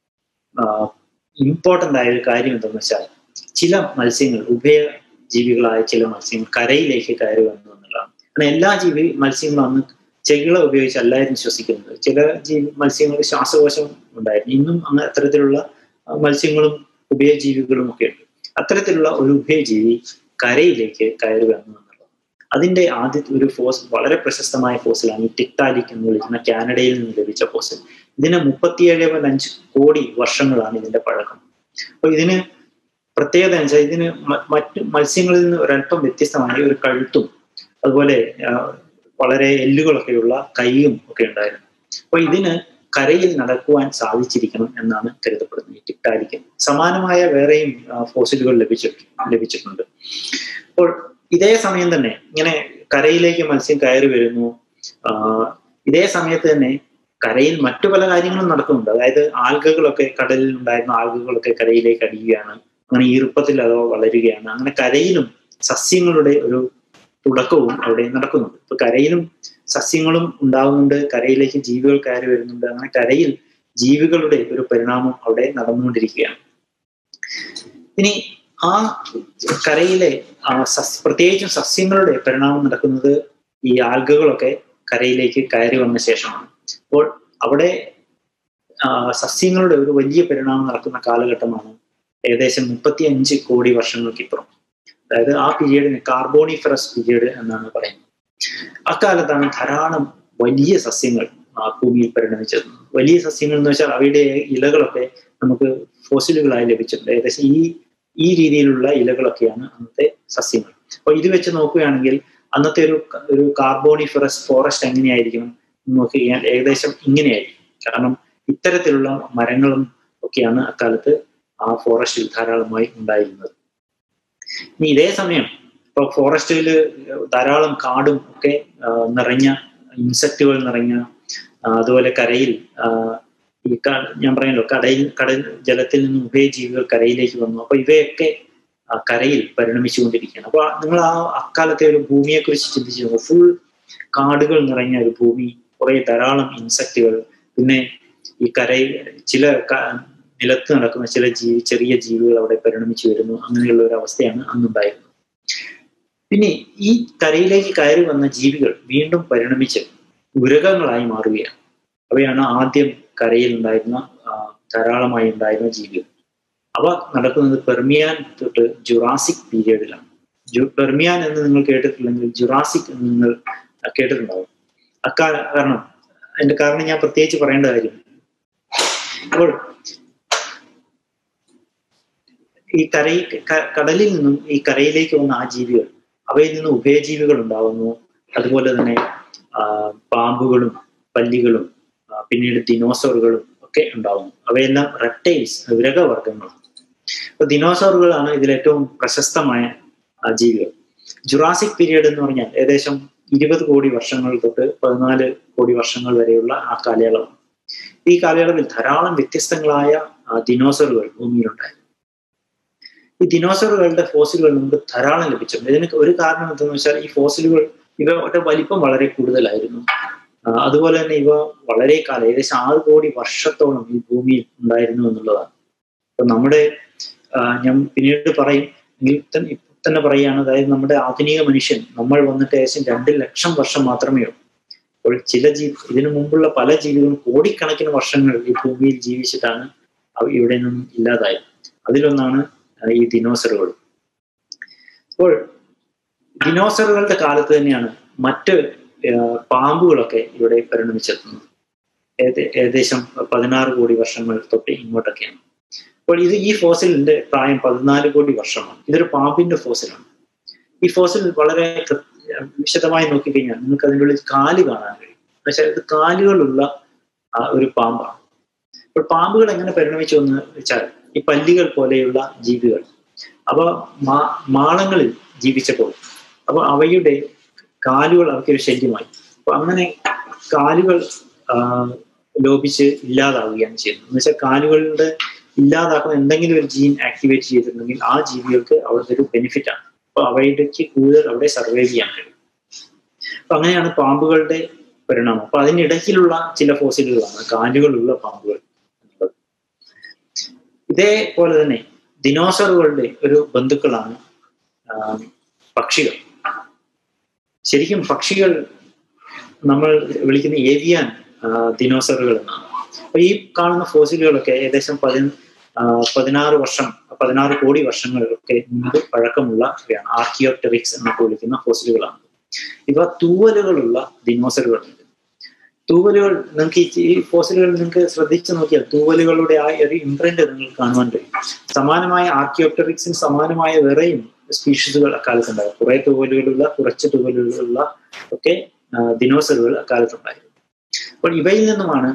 ഇമ്പോർട്ടൻ്റ് ആയ ഒരു കാര്യം എന്തെന്ന് വെച്ചാൽ ചില മത്സ്യങ്ങൾ ഉഭയ ജീവികളായ ചില മത്സ്യങ്ങൾ കരയിലേക്ക് കയറി വന്നു എന്നുള്ളതാണ് കാരണം എല്ലാ ജീവി മത്സ്യങ്ങളും അന്ന് ചെകിള ഉപയോഗിച്ചല്ലായിരുന്നു ശ്വസിക്കുന്നത് ചില ജീവി മത്സ്യങ്ങൾക്ക് ശ്വാസകോശം ഉണ്ടായിരുന്നു ഇന്നും അങ്ങനെ അത്തരത്തിലുള്ള മത്സ്യങ്ങളും ഉഭയജീവികളും ഒക്കെ ഉണ്ട് അത്തരത്തിലുള്ള ഒരു ഉഭയജീവി കരയിലേക്ക് കയറി വന്നു എന്നുള്ളത് അതിന്റെ ആദ്യത്തെ ഒരു ഫോസ് വളരെ പ്രശസ്തമായ ഫോസിലാണ് ഈ ടിക്ടാലിക് എന്ന് വിളിക്കുന്ന കാനഡയിൽ നിന്ന് ലഭിച്ച ഫോസിൽ ഇതിന് മുപ്പത്തിയേഴ് പോയിന്റ് അഞ്ച് കോടി വർഷങ്ങളാണ് ഇതിന്റെ പഴക്കം അപ്പൊ ഇതിന് പ്രത്യേകത വെച്ചാൽ ഇതിന് മറ്റു മത്സ്യങ്ങളിൽ നിന്ന് ഒരല്പം വ്യത്യസ്തമായ ഒരു കഴുത്തും അതുപോലെ വളരെ എല്ലുകളൊക്കെയുള്ള കൈയും ഒക്കെ ഉണ്ടായിരുന്നു അപ്പൊ ഇതിന് കരയിൽ നടക്കുവാൻ സാധിച്ചിരിക്കണം എന്നാണ് കരുതപ്പെടുന്നത് ഈ ടിക്ടാലിക്ക് സമാനമായ വേറെയും ഫോസിലുകൾ ലഭിച്ചു ലഭിച്ചിട്ടുണ്ട് അപ്പോൾ ഇതേ സമയം തന്നെ ഇങ്ങനെ കരയിലേക്ക് മത്സ്യം കയറി വരുന്നു ഇതേ സമയത്ത് തന്നെ കരയിൽ മറ്റു പല കാര്യങ്ങളും നടക്കുന്നുണ്ട് അതായത് ആൽഗകളൊക്കെ കടലിൽ ഉണ്ടായിരുന്ന ആൽഗകളൊക്കെ കരയിലേക്ക് അടിയുകയാണ് അങ്ങനെ ഈർപ്പത്തിൽ അതോ വളരുകയാണ് അങ്ങനെ കരയിലും സസ്യങ്ങളുടെ ഒരു തുടക്കവും അവിടെ നടക്കുന്നുണ്ട് ഇപ്പൊ കരയിലും സസ്യങ്ങളും ഉണ്ടാകുന്നുണ്ട് കരയിലേക്ക് ജീവികൾ കയറി വരുന്നുണ്ട് അങ്ങനെ കരയിൽ ജീവികളുടെ ഒരു പരിണാമം അവിടെ നടന്നുകൊണ്ടിരിക്കുകയാണ് ഇനി ആ കരയിലെ സസ് പ്രത്യേകിച്ചും സസ്യങ്ങളുടെ പരിണാമം നടക്കുന്നത് ഈ ആൽഗകളൊക്കെ കരയിലേക്ക് കയറി വന്ന ശേഷമാണ് അപ്പോൾ അവിടെ സസ്യങ്ങളുടെ ഒരു വലിയ പരിണാമം നടക്കുന്ന കാലഘട്ടമാണ് ഏകദേശം മുപ്പത്തി അഞ്ച് കോടി വർഷങ്ങൾക്കിപ്പുറം അതായത് ആ പീരീഡിന് കാർബോണിഫറസ് പീരീഡ് എന്നാണ് പറയുന്നത് അക്കാലത്താണ് ധാരാളം വലിയ സസ്യങ്ങൾ ഭൂമിയിൽ പരിണമിച്ചത് വലിയ സസ്യങ്ങൾ എന്ന് വെച്ചാൽ അവയുടെ ഇലകളൊക്കെ നമുക്ക് ഫോസിലുകളായി ലഭിച്ചിട്ടുണ്ട് ഏകദേശം ഈ ഈ രീതിയിലുള്ള ഇലകളൊക്കെയാണ് അന്നത്തെ സസ്യങ്ങൾ അപ്പൊ ഇത് വെച്ച് നോക്കുകയാണെങ്കിൽ അന്നത്തെ ഒരു ഒരു കാർബോണിഫറസ് ഫോറസ്റ്റ് എങ്ങനെയായിരിക്കണം നോക്കി കഴിഞ്ഞാൽ ഏകദേശം ഇങ്ങനെയായിരിക്കും കാരണം ഇത്തരത്തിലുള്ള മരങ്ങളും ഒക്കെയാണ് അക്കാലത്ത് ആ ഫോറസ്റ്റിൽ ധാരാളമായി ഉണ്ടായിരുന്നത് ഇനി ഇതേ സമയം ഇപ്പൊ ഫോറസ്റ്റിൽ ധാരാളം കാടും ഒക്കെ നിറഞ്ഞ ഇൻസെക്റ്റുകൾ നിറഞ്ഞ അതുപോലെ കരയിൽ ഈ ഞാൻ പറയല്ലോ കടയിൽ കടൽ ജലത്തിൽ നിന്ന് ഉഭയജീവികൾ കരയിലേക്ക് വന്നു അപ്പൊ ഇവയൊക്കെ കരയിൽ പരിണമിച്ചുകൊണ്ടിരിക്കുകയാണ് അപ്പൊ നിങ്ങൾ ആ അക്കാലത്തെ ഒരു ഭൂമിയെ കുറിച്ച് ചിന്തിച്ചു ഫുൾ കാടുകൾ നിറഞ്ഞ ഒരു ഭൂമി കുറെ ധാരാളം ഇൻസെക്റ്റുകൾ പിന്നെ ഈ കരയിൽ ചില നിലത്ത് നടക്കുന്ന ചില ജീവി ചെറിയ ജീവികൾ അവിടെ പരിണമിച്ചു വരുന്നു അങ്ങനെയുള്ള ഒരു അവസ്ഥയാണ് അന്നുണ്ടായിരുന്നത് പിന്നെ ഈ കരയിലേക്ക് കയറി വന്ന ജീവികൾ വീണ്ടും പരിണമിച്ച് ഉരകങ്ങളായി മാറുകയാണ് അവയാണ് ആദ്യം കരയിൽ ഉണ്ടായിരുന്ന ധാരാളമായി ഉണ്ടായിരുന്ന ജീവികൾ അവ നടക്കുന്നത് പെർമിയാൻ തൊട്ട് ജുറാസിക് പീരീഡിലാണ് ജു പെർമിയാൻ എന്ന് നിങ്ങൾ കേട്ടിട്ടില്ലെങ്കിൽ ജുറാസിക് എന്ന് നിങ്ങൾ കേട്ടിട്ടുണ്ടാവും അക്കാ കാരണം അതിന്റെ കാരണം ഞാൻ പ്രത്യേകിച്ച് പറയേണ്ട കാര്യം അപ്പോൾ ഈ കരയിൽ കടലിൽ നിന്നും ഈ കരയിലേക്ക് വന്ന ആ ജീവികൾ അവയിൽ നിന്ന് ഉഭയജീവികൾ ഉണ്ടാവുന്നു അതുപോലെ തന്നെ പാമ്പുകളും പല്ലികളും പിന്നീട് ദിനോസറുകളും ഒക്കെ ഉണ്ടാവുന്നു അവയെല്ലാം റെപ്റ്റൈൽസ് വിരകവർഗങ്ങളാണ് അപ്പൊ ദിനോസറുകളാണ് ഇതിൽ ഏറ്റവും പ്രശസ്തമായ ജീവികൾ ജുറാസിക് പീരീഡ് എന്ന് പറഞ്ഞാൽ ഏകദേശം ഇരുപത് കോടി വർഷങ്ങൾ തൊട്ട് പതിനാല് കോടി വർഷങ്ങൾ വരെയുള്ള ആ കാലയളവാണ് ഈ കാലയളവിൽ ധാരാളം വ്യത്യസ്തങ്ങളായ ദിനോസറുകൾ ഭൂമിയിലുണ്ടായിരുന്നു ഈ ദിനോസറുകളുടെ ഫോസിലുകൾ നമുക്ക് ധാരാളം ലഭിച്ചിട്ടുണ്ട് ഇതിന് ഒരു കാരണം എന്താണെന്ന് വെച്ചാൽ ഈ ഫോസിലുകൾ ഇവയുടെ വലിപ്പം വളരെ കൂടുതലായിരുന്നു അതുപോലെ തന്നെ ഇവ വളരെ കാലം ഏകദേശം ആറ് കോടി വർഷത്തോളം ഈ ഭൂമിയിൽ ഉണ്ടായിരുന്നു എന്നുള്ളതാണ് അപ്പൊ നമ്മുടെ ഞാൻ പിന്നീട് പറയും എങ്കിൽ തന്നെ പറയുകയാണ് അതായത് നമ്മുടെ ആധുനിക മനുഷ്യൻ നമ്മൾ വന്നിട്ട് ഏകദേശം രണ്ട് ലക്ഷം വർഷം മാത്രമേ ഉള്ളൂ അപ്പോൾ ചില ജീവി ഇതിനു മുമ്പുള്ള പല ജീവികളും കോടിക്കണക്കിന് വർഷങ്ങൾ ഈ ഭൂമിയിൽ ജീവിച്ചിട്ടാണ് ഇവിടെ നിന്നും ഇല്ലാതായത് അതിലൊന്നാണ് ഈ ദിനോസറുകൾ അപ്പോൾ ദിനോസറുകളുടെ കാലത്ത് തന്നെയാണ് മറ്റ് പാമ്പുകളൊക്കെ ഇവിടെ പരിണമിച്ചെത്തുന്നത് ഏകദേശം പതിനാറ് കോടി വർഷങ്ങൾ തൊട്ട് ഇങ്ങോട്ടൊക്കെയാണ് അപ്പോൾ ഇത് ഈ ഫോസിലിന്റെ പ്രായം പതിനാല് കോടി വർഷമാണ് ഇതൊരു പാമ്പിന്റെ ഫോസിലാണ് ഈ ഫോസിൽ വളരെ വിശദമായി നോക്കിക്കഴിഞ്ഞാൽ നിങ്ങൾക്ക് അതിൻ്റെ ഉള്ളിൽ കാല് കാണാൻ കഴിയും പക്ഷേ ഇത് കാലുകളുള്ള ഒരു പാമ്പാണ് അപ്പോൾ പാമ്പുകൾ എങ്ങനെ പരിണമിച്ചു എന്ന് വെച്ചാൽ ഈ പല്ലികൾ പോലെയുള്ള ജീവികൾ അവ മാ മാളങ്ങളിൽ ജീവിച്ചപ്പോൾ അപ്പൊ അവയുടെ കാലുകൾ അവർക്കൊരു ശല്യമായി അപ്പൊ അങ്ങനെ കാലുകൾ ലോപിച്ച് ഇല്ലാതാവുകയാണ് ചെയ്യുന്നത് എന്ന് വെച്ചാൽ കാലുകളുടെ ഇല്ലാതാക്കുന്ന എന്തെങ്കിലും ഒരു ജീൻ ആക്ടിവേറ്റ് ചെയ്തിട്ടുണ്ടെങ്കിൽ ആ ജീവികൾക്ക് അവിടുത്തെ ഒരു ബെനിഫിറ്റ് ആണ് അപ്പൊ അവയുടെക്ക് കൂടുതൽ അവിടെ സർവൈവ് ചെയ്യാൻ കഴിയും അപ്പൊ അങ്ങനെയാണ് പാമ്പുകളുടെ പരിണാമം അപ്പൊ അതിനിടയ്ക്കിലുള്ള ചില ഫോസിലുകളാണ് കാലുകളുള്ള പാമ്പുകൾ എന്നുള്ളത് ഇതേപോലെ തന്നെ ദിനോസറുകളുടെ ഒരു ബന്ധുക്കളാണ് പക്ഷികൾ ശരിക്കും പക്ഷികൾ നമ്മൾ വിളിക്കുന്ന ഏവിയാൻ ദിനോസറുകൾ എന്നാണ് അപ്പൊ ഈ കാണുന്ന ഫോസിലുകളൊക്കെ ഏകദേശം പതി പതിനാറ് വർഷം പതിനാറ് കോടി വർഷങ്ങളൊക്കെ മുമ്പ് പഴക്കമുള്ളവയാണ് ആർക്കിയോപ്റ്ററിക്സ് എന്നൊക്കെ വിളിക്കുന്ന ഫോസിലുകളാണ് ഇവ തൂവലുകളുള്ള ദിനോസറുകളുണ്ട് തൂവലുകൾ നിങ്ങൾക്ക് ഈ ഫോസിലുകൾ നിങ്ങൾക്ക് ശ്രദ്ധിച്ചു നോക്കിയാൽ തൂവലുകളുടെ ആ ഒരു ഇംപ്രിന്റ് നിങ്ങൾക്ക് കാണുവാൻ കഴിയും സമാനമായ ആർക്കിയോപ്റ്ററിക്സിന് സമാനമായ വേറെയും സ്പീഷീസുകൾ അക്കാലത്തുണ്ടായിരുന്നു കുറെ തൂവലുകളുള്ള കുറച്ച് തൂവലുകളുള്ള ഒക്കെ ദിനോസറുകൾ അക്കാലത്തുണ്ടായിരുന്നു അപ്പോൾ ഇവയിൽ നിന്നുമാണ്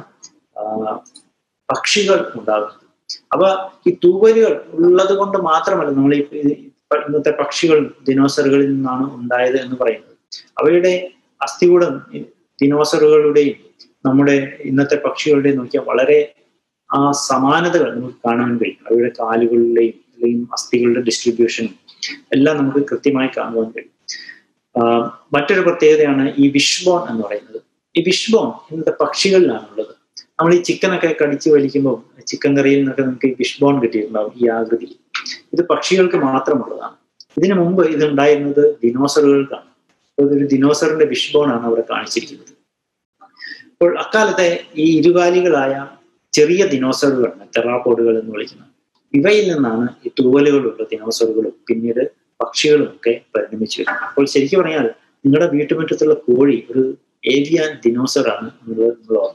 പക്ഷികൾ ഉണ്ടാകുന്നത് അപ്പൊ ഈ തൂവലുകൾ ഉള്ളത് കൊണ്ട് മാത്രമല്ല നമ്മൾ ഇന്നത്തെ പക്ഷികൾ ദിനോസറുകളിൽ നിന്നാണ് ഉണ്ടായത് എന്ന് പറയുന്നത് അവയുടെ അസ്ഥികൂടം ദിനോസറുകളുടെയും നമ്മുടെ ഇന്നത്തെ പക്ഷികളുടെയും നോക്കിയാൽ വളരെ ആ സമാനതകൾ നമുക്ക് കാണാൻ കഴിയും അവയുടെ കാലുകളിലെയും അല്ലെങ്കിൽ അസ്ഥികളുടെ ഡിസ്ട്രിബ്യൂഷനും എല്ലാം നമുക്ക് കൃത്യമായി കാണുവാൻ കഴിയും മറ്റൊരു പ്രത്യേകതയാണ് ഈ വിഷ്ബോൺ എന്ന് പറയുന്നത് ഈ വിഷ്ബോൺ ഇന്നത്തെ പക്ഷികളിലാണ് ഉള്ളത് നമ്മൾ ഈ ചിക്കനൊക്കെ കടിച്ച് വലിക്കുമ്പോൾ ചിക്കൻ കറിയിൽ നിന്നൊക്കെ നമുക്ക് ഈ വിഷ്ബോൺ കിട്ടിയിട്ടുണ്ടാവും ഈ ആകൃതി ഇത് പക്ഷികൾക്ക് മാത്രമുള്ളതാണ് ഇതിനു മുമ്പ് ഇത് ഉണ്ടായിരുന്നത് ദിനോസറുകൾക്കാണ് ഇതൊരു ദിനോസറിന്റെ വിഷ്ബോൺ ആണ് അവിടെ കാണിച്ചിരിക്കുന്നത് അപ്പോൾ അക്കാലത്തെ ഈ ഇരുകാലികളായ ചെറിയ ദിനോസറുകളാണ് തെറാപ്പോഡുകൾ എന്ന് വിളിക്കുന്നത് ഇവയിൽ നിന്നാണ് ഈ തൂവലുകളുള്ള ദിനോസറുകളും പിന്നീട് പക്ഷികളും ഒക്കെ പരിണമിച്ചു വരുന്നത് അപ്പോൾ ശരിക്കും പറഞ്ഞാൽ നിങ്ങളുടെ വീട്ടുമുറ്റത്തുള്ള കോഴി ഒരു ഏവിയാൻ ദിനോസറാണ് എന്നുള്ളത് നിങ്ങൾ ഓർമ്മ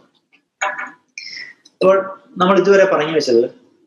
അപ്പോൾ നമ്മൾ ഇതുവരെ പറഞ്ഞു വെച്ചത്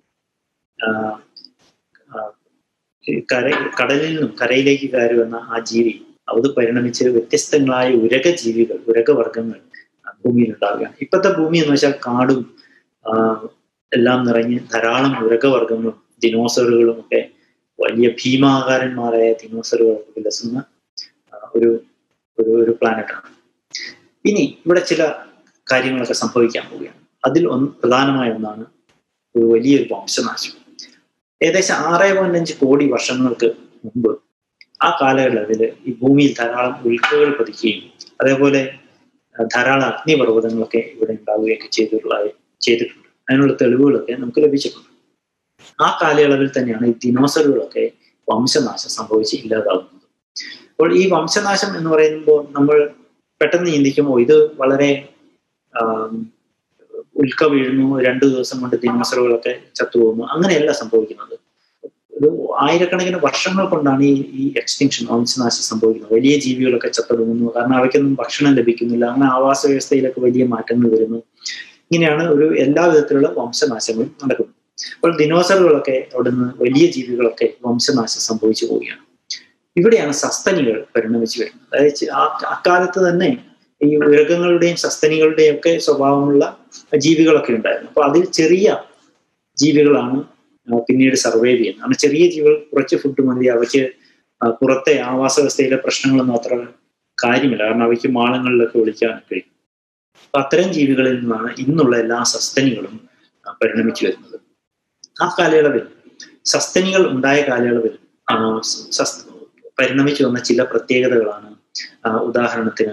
കര കടലിൽ നിന്നും കരയിലേക്ക് കയറി വന്ന ആ ജീവി അത് പരിണമിച്ച് വ്യത്യസ്തങ്ങളായ ഉരക ജീവികൾ ഉരകവർഗങ്ങൾ ഭൂമിയിൽ ഉണ്ടാവുകയാണ് ഇപ്പോഴത്തെ ഭൂമി എന്ന് വെച്ചാൽ കാടും എല്ലാം നിറഞ്ഞ് ധാരാളം ഉരകവർഗങ്ങളും ദിനോസറുകളും ഒക്കെ വലിയ ഭീമാകാരന്മാരായ ദിനോസറുകളൊക്കെ വിലസുന്ന ഒരു ഒരു ഒരു പ്ലാനറ്റാണ് ഇനി ഇവിടെ ചില കാര്യങ്ങളൊക്കെ സംഭവിക്കാൻ പോവുകയാണ് അതിൽ ഒന്ന് പ്രധാനമായ ഒന്നാണ് ഒരു വലിയൊരു വംശനാശം ഏകദേശം ആറ് പോയിന്റ് അഞ്ച് കോടി വർഷങ്ങൾക്ക് മുമ്പ് ആ കാലയളവിൽ ഈ ഭൂമിയിൽ ധാരാളം ഉൽക്കകൾ പതിക്കുകയും അതേപോലെ ധാരാളം അഗ്നിപർവ്വതങ്ങളൊക്കെ ഇവിടെ ഉണ്ടാവുകയൊക്കെ ചെയ്തിട്ടുള്ള ചെയ്തിട്ടുണ്ട് അതിനുള്ള തെളിവുകളൊക്കെ നമുക്ക് ലഭിച്ചിട്ടുണ്ട് ആ കാലയളവിൽ തന്നെയാണ് ഈ ദിനോസറുകളൊക്കെ വംശനാശം സംഭവിച്ച് ഇല്ലാതാവുന്നത് അപ്പോൾ ഈ വംശനാശം എന്ന് പറയുമ്പോൾ നമ്മൾ പെട്ടെന്ന് ചിന്തിക്കുമ്പോൾ ഇത് വളരെ ഉൽക്ക വീഴുന്നു രണ്ടു ദിവസം കൊണ്ട് ദിനോസറുകളൊക്കെ ചത്തുപോകുന്നു അങ്ങനെയല്ല സംഭവിക്കുന്നത് ഒരു ആയിരക്കണക്കിന് വർഷങ്ങൾ കൊണ്ടാണ് ഈ ഈ എക്സ്റ്റിങ്ഷൻ വംശനാശം സംഭവിക്കുന്നത് വലിയ ജീവികളൊക്കെ ചത്തൊടുങ്ങുന്നു കാരണം അവയ്ക്കൊന്നും ഭക്ഷണം ലഭിക്കുന്നില്ല അങ്ങനെ ആവാസ വ്യവസ്ഥയിലൊക്കെ വലിയ മാറ്റങ്ങൾ വരുന്നു ഇങ്ങനെയാണ് ഒരു എല്ലാ വിധത്തിലുള്ള വംശനാശങ്ങളും നടക്കുന്നത് അപ്പോൾ ദിനോസറുകളൊക്കെ അവിടുന്ന് വലിയ ജീവികളൊക്കെ വംശനാശം സംഭവിച്ചു പോവുകയാണ് ഇവിടെയാണ് സസ്തനികൾ പരിണമിച്ചു വരുന്നത് അതായത് ആ അക്കാലത്ത് തന്നെ ഈ മൃഗങ്ങളുടെയും സസ്തനികളുടെയും ഒക്കെ സ്വഭാവമുള്ള ജീവികളൊക്കെ ഉണ്ടായിരുന്നു അപ്പൊ അതിൽ ചെറിയ ജീവികളാണ് പിന്നീട് സർവൈവ് ചെയ്യുന്നത് കാരണം ചെറിയ ജീവികൾ കുറച്ച് ഫുഡ് മതി അവയ്ക്ക് പുറത്തെ ആവാസ വ്യവസ്ഥയിലെ പ്രശ്നങ്ങളൊന്നും അത്ര കാര്യമില്ല കാരണം അവയ്ക്ക് മാളങ്ങളിലൊക്കെ വിളിക്കാൻ കഴിയും അപ്പൊ അത്തരം ജീവികളിൽ നിന്നാണ് ഇന്നുള്ള എല്ലാ സസ്തനികളും പരിണമിച്ചു വരുന്നത് ആ കാലയളവിൽ സസ്തനികൾ ഉണ്ടായ കാലയളവിൽ പരിണമിച്ചു വന്ന ചില പ്രത്യേകതകളാണ് ഉദാഹരണത്തിന്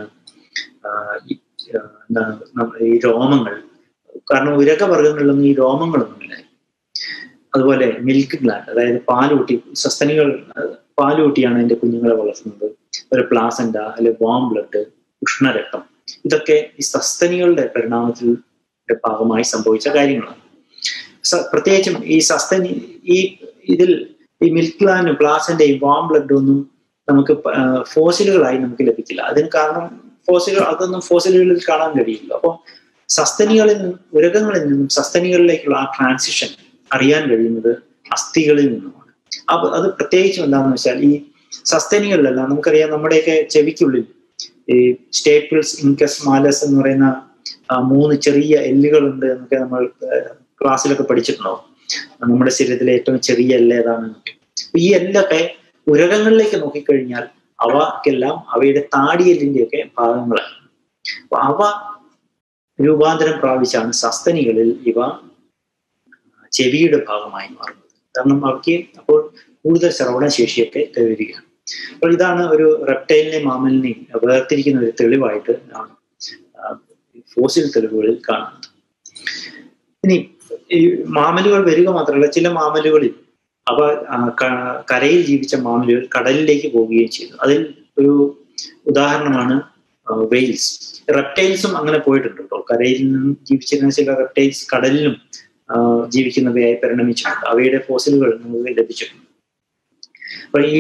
എന്താണ് ഈ രോമങ്ങൾ കാരണം ഉരകവർഗങ്ങളിലൊന്നും ഈ രോമങ്ങളൊന്നും ഇല്ല അതുപോലെ മിൽക്ക് ഗ്ലാൻഡ് അതായത് പാലൂട്ടി സസ്തനികൾ പാലൂട്ടിയാണ് അതിന്റെ കുഞ്ഞുങ്ങളെ വളർത്തുന്നത് ഒരു പ്ലാസന്റ അല്ലെ വാം ബ്ലഡ് ഉഷ്ണരക്തം ഇതൊക്കെ ഈ സസ്തനികളുടെ പരിണാമത്തിന്റെ ഭാഗമായി സംഭവിച്ച കാര്യങ്ങളാണ് പ്രത്യേകിച്ചും ഈ സസ്തനി ഈ ഇതിൽ ഈ മിൽക്ക് ഗ്ലാൻഡും പ്ലാസന്റയും വാം ബ്ലഡും ഒന്നും നമുക്ക് ഫോസിലുകളായി നമുക്ക് ലഭിക്കില്ല അതിന് കാരണം ഫോസിലുകൾ അതൊന്നും ഫോസിലുകളിൽ കാണാൻ കഴിയില്ല അപ്പോൾ സസ്തനികളിൽ നിന്നും ഉരകങ്ങളിൽ നിന്നും സസ്തനികളിലേക്കുള്ള ആ ട്രാൻസിഷൻ അറിയാൻ കഴിയുന്നത് അസ്ഥികളിൽ നിന്നുമാണ് അപ്പൊ അത് പ്രത്യേകിച്ചും എന്താണെന്ന് വെച്ചാൽ ഈ സസ്തനികളിലെല്ലാം നമുക്കറിയാം നമ്മുടെയൊക്കെ ചെവിക്കുള്ളിൽ ഈ സ്റ്റേപ്പിൾസ് ഇൻകസ് മാലസ് എന്ന് പറയുന്ന മൂന്ന് ചെറിയ എല്ലുകളുണ്ട് എന്നൊക്കെ നമ്മൾ ക്ലാസ്സിലൊക്കെ പഠിച്ചിട്ടുണ്ടാവും നമ്മുടെ ശരീരത്തിലെ ഏറ്റവും ചെറിയ എല്ല് ഏതാണ് ഈ എല്ലൊക്കെ ഉരകങ്ങളിലേക്ക് നോക്കിക്കഴിഞ്ഞാൽ അവക്കെല്ലാം അവയുടെ താടിയെല്ലിന്റെയൊക്കെ ഭാഗങ്ങളാണ് അപ്പൊ അവ രൂപാന്തരം പ്രാപിച്ചാണ് സസ്തനികളിൽ ഇവ ചെവിയുടെ ഭാഗമായി മാറുന്നത് കാരണം അവയ്ക്ക് അപ്പോൾ കൂടുതൽ ശ്രവണശേഷിയൊക്കെ കൈവരികയാണ് അപ്പോൾ ഇതാണ് ഒരു റെപ്റ്റൈലിനെയും മാമലിനെയും വേർതിരിക്കുന്ന ഒരു തെളിവായിട്ട് ആണ് ഫോസിൽ തെളിവുകളിൽ കാണുന്നത് ഇനി ഈ മാമലുകൾ വരിക മാത്രമല്ല ചില മാമലുകളിൽ അവ കരയിൽ ജീവിച്ച മാമലുകൾ കടലിലേക്ക് പോവുകയും ചെയ്തു അതിൽ ഒരു ഉദാഹരണമാണ് വെയിൽസ് റെപ്റ്റൈൽസും അങ്ങനെ പോയിട്ടുണ്ട് കേട്ടോ കരയിൽ നിന്നും ജീവിച്ചിരുന്ന ചില റെപ്റ്റൈൽസ് കടലിലും ജീവിക്കുന്നവയായി പരിണമിച്ചിട്ടുണ്ട് അവയുടെ ഫോസിലുകൾ നമുക്ക് ലഭിച്ചിട്ടുണ്ട് അപ്പൊ ഈ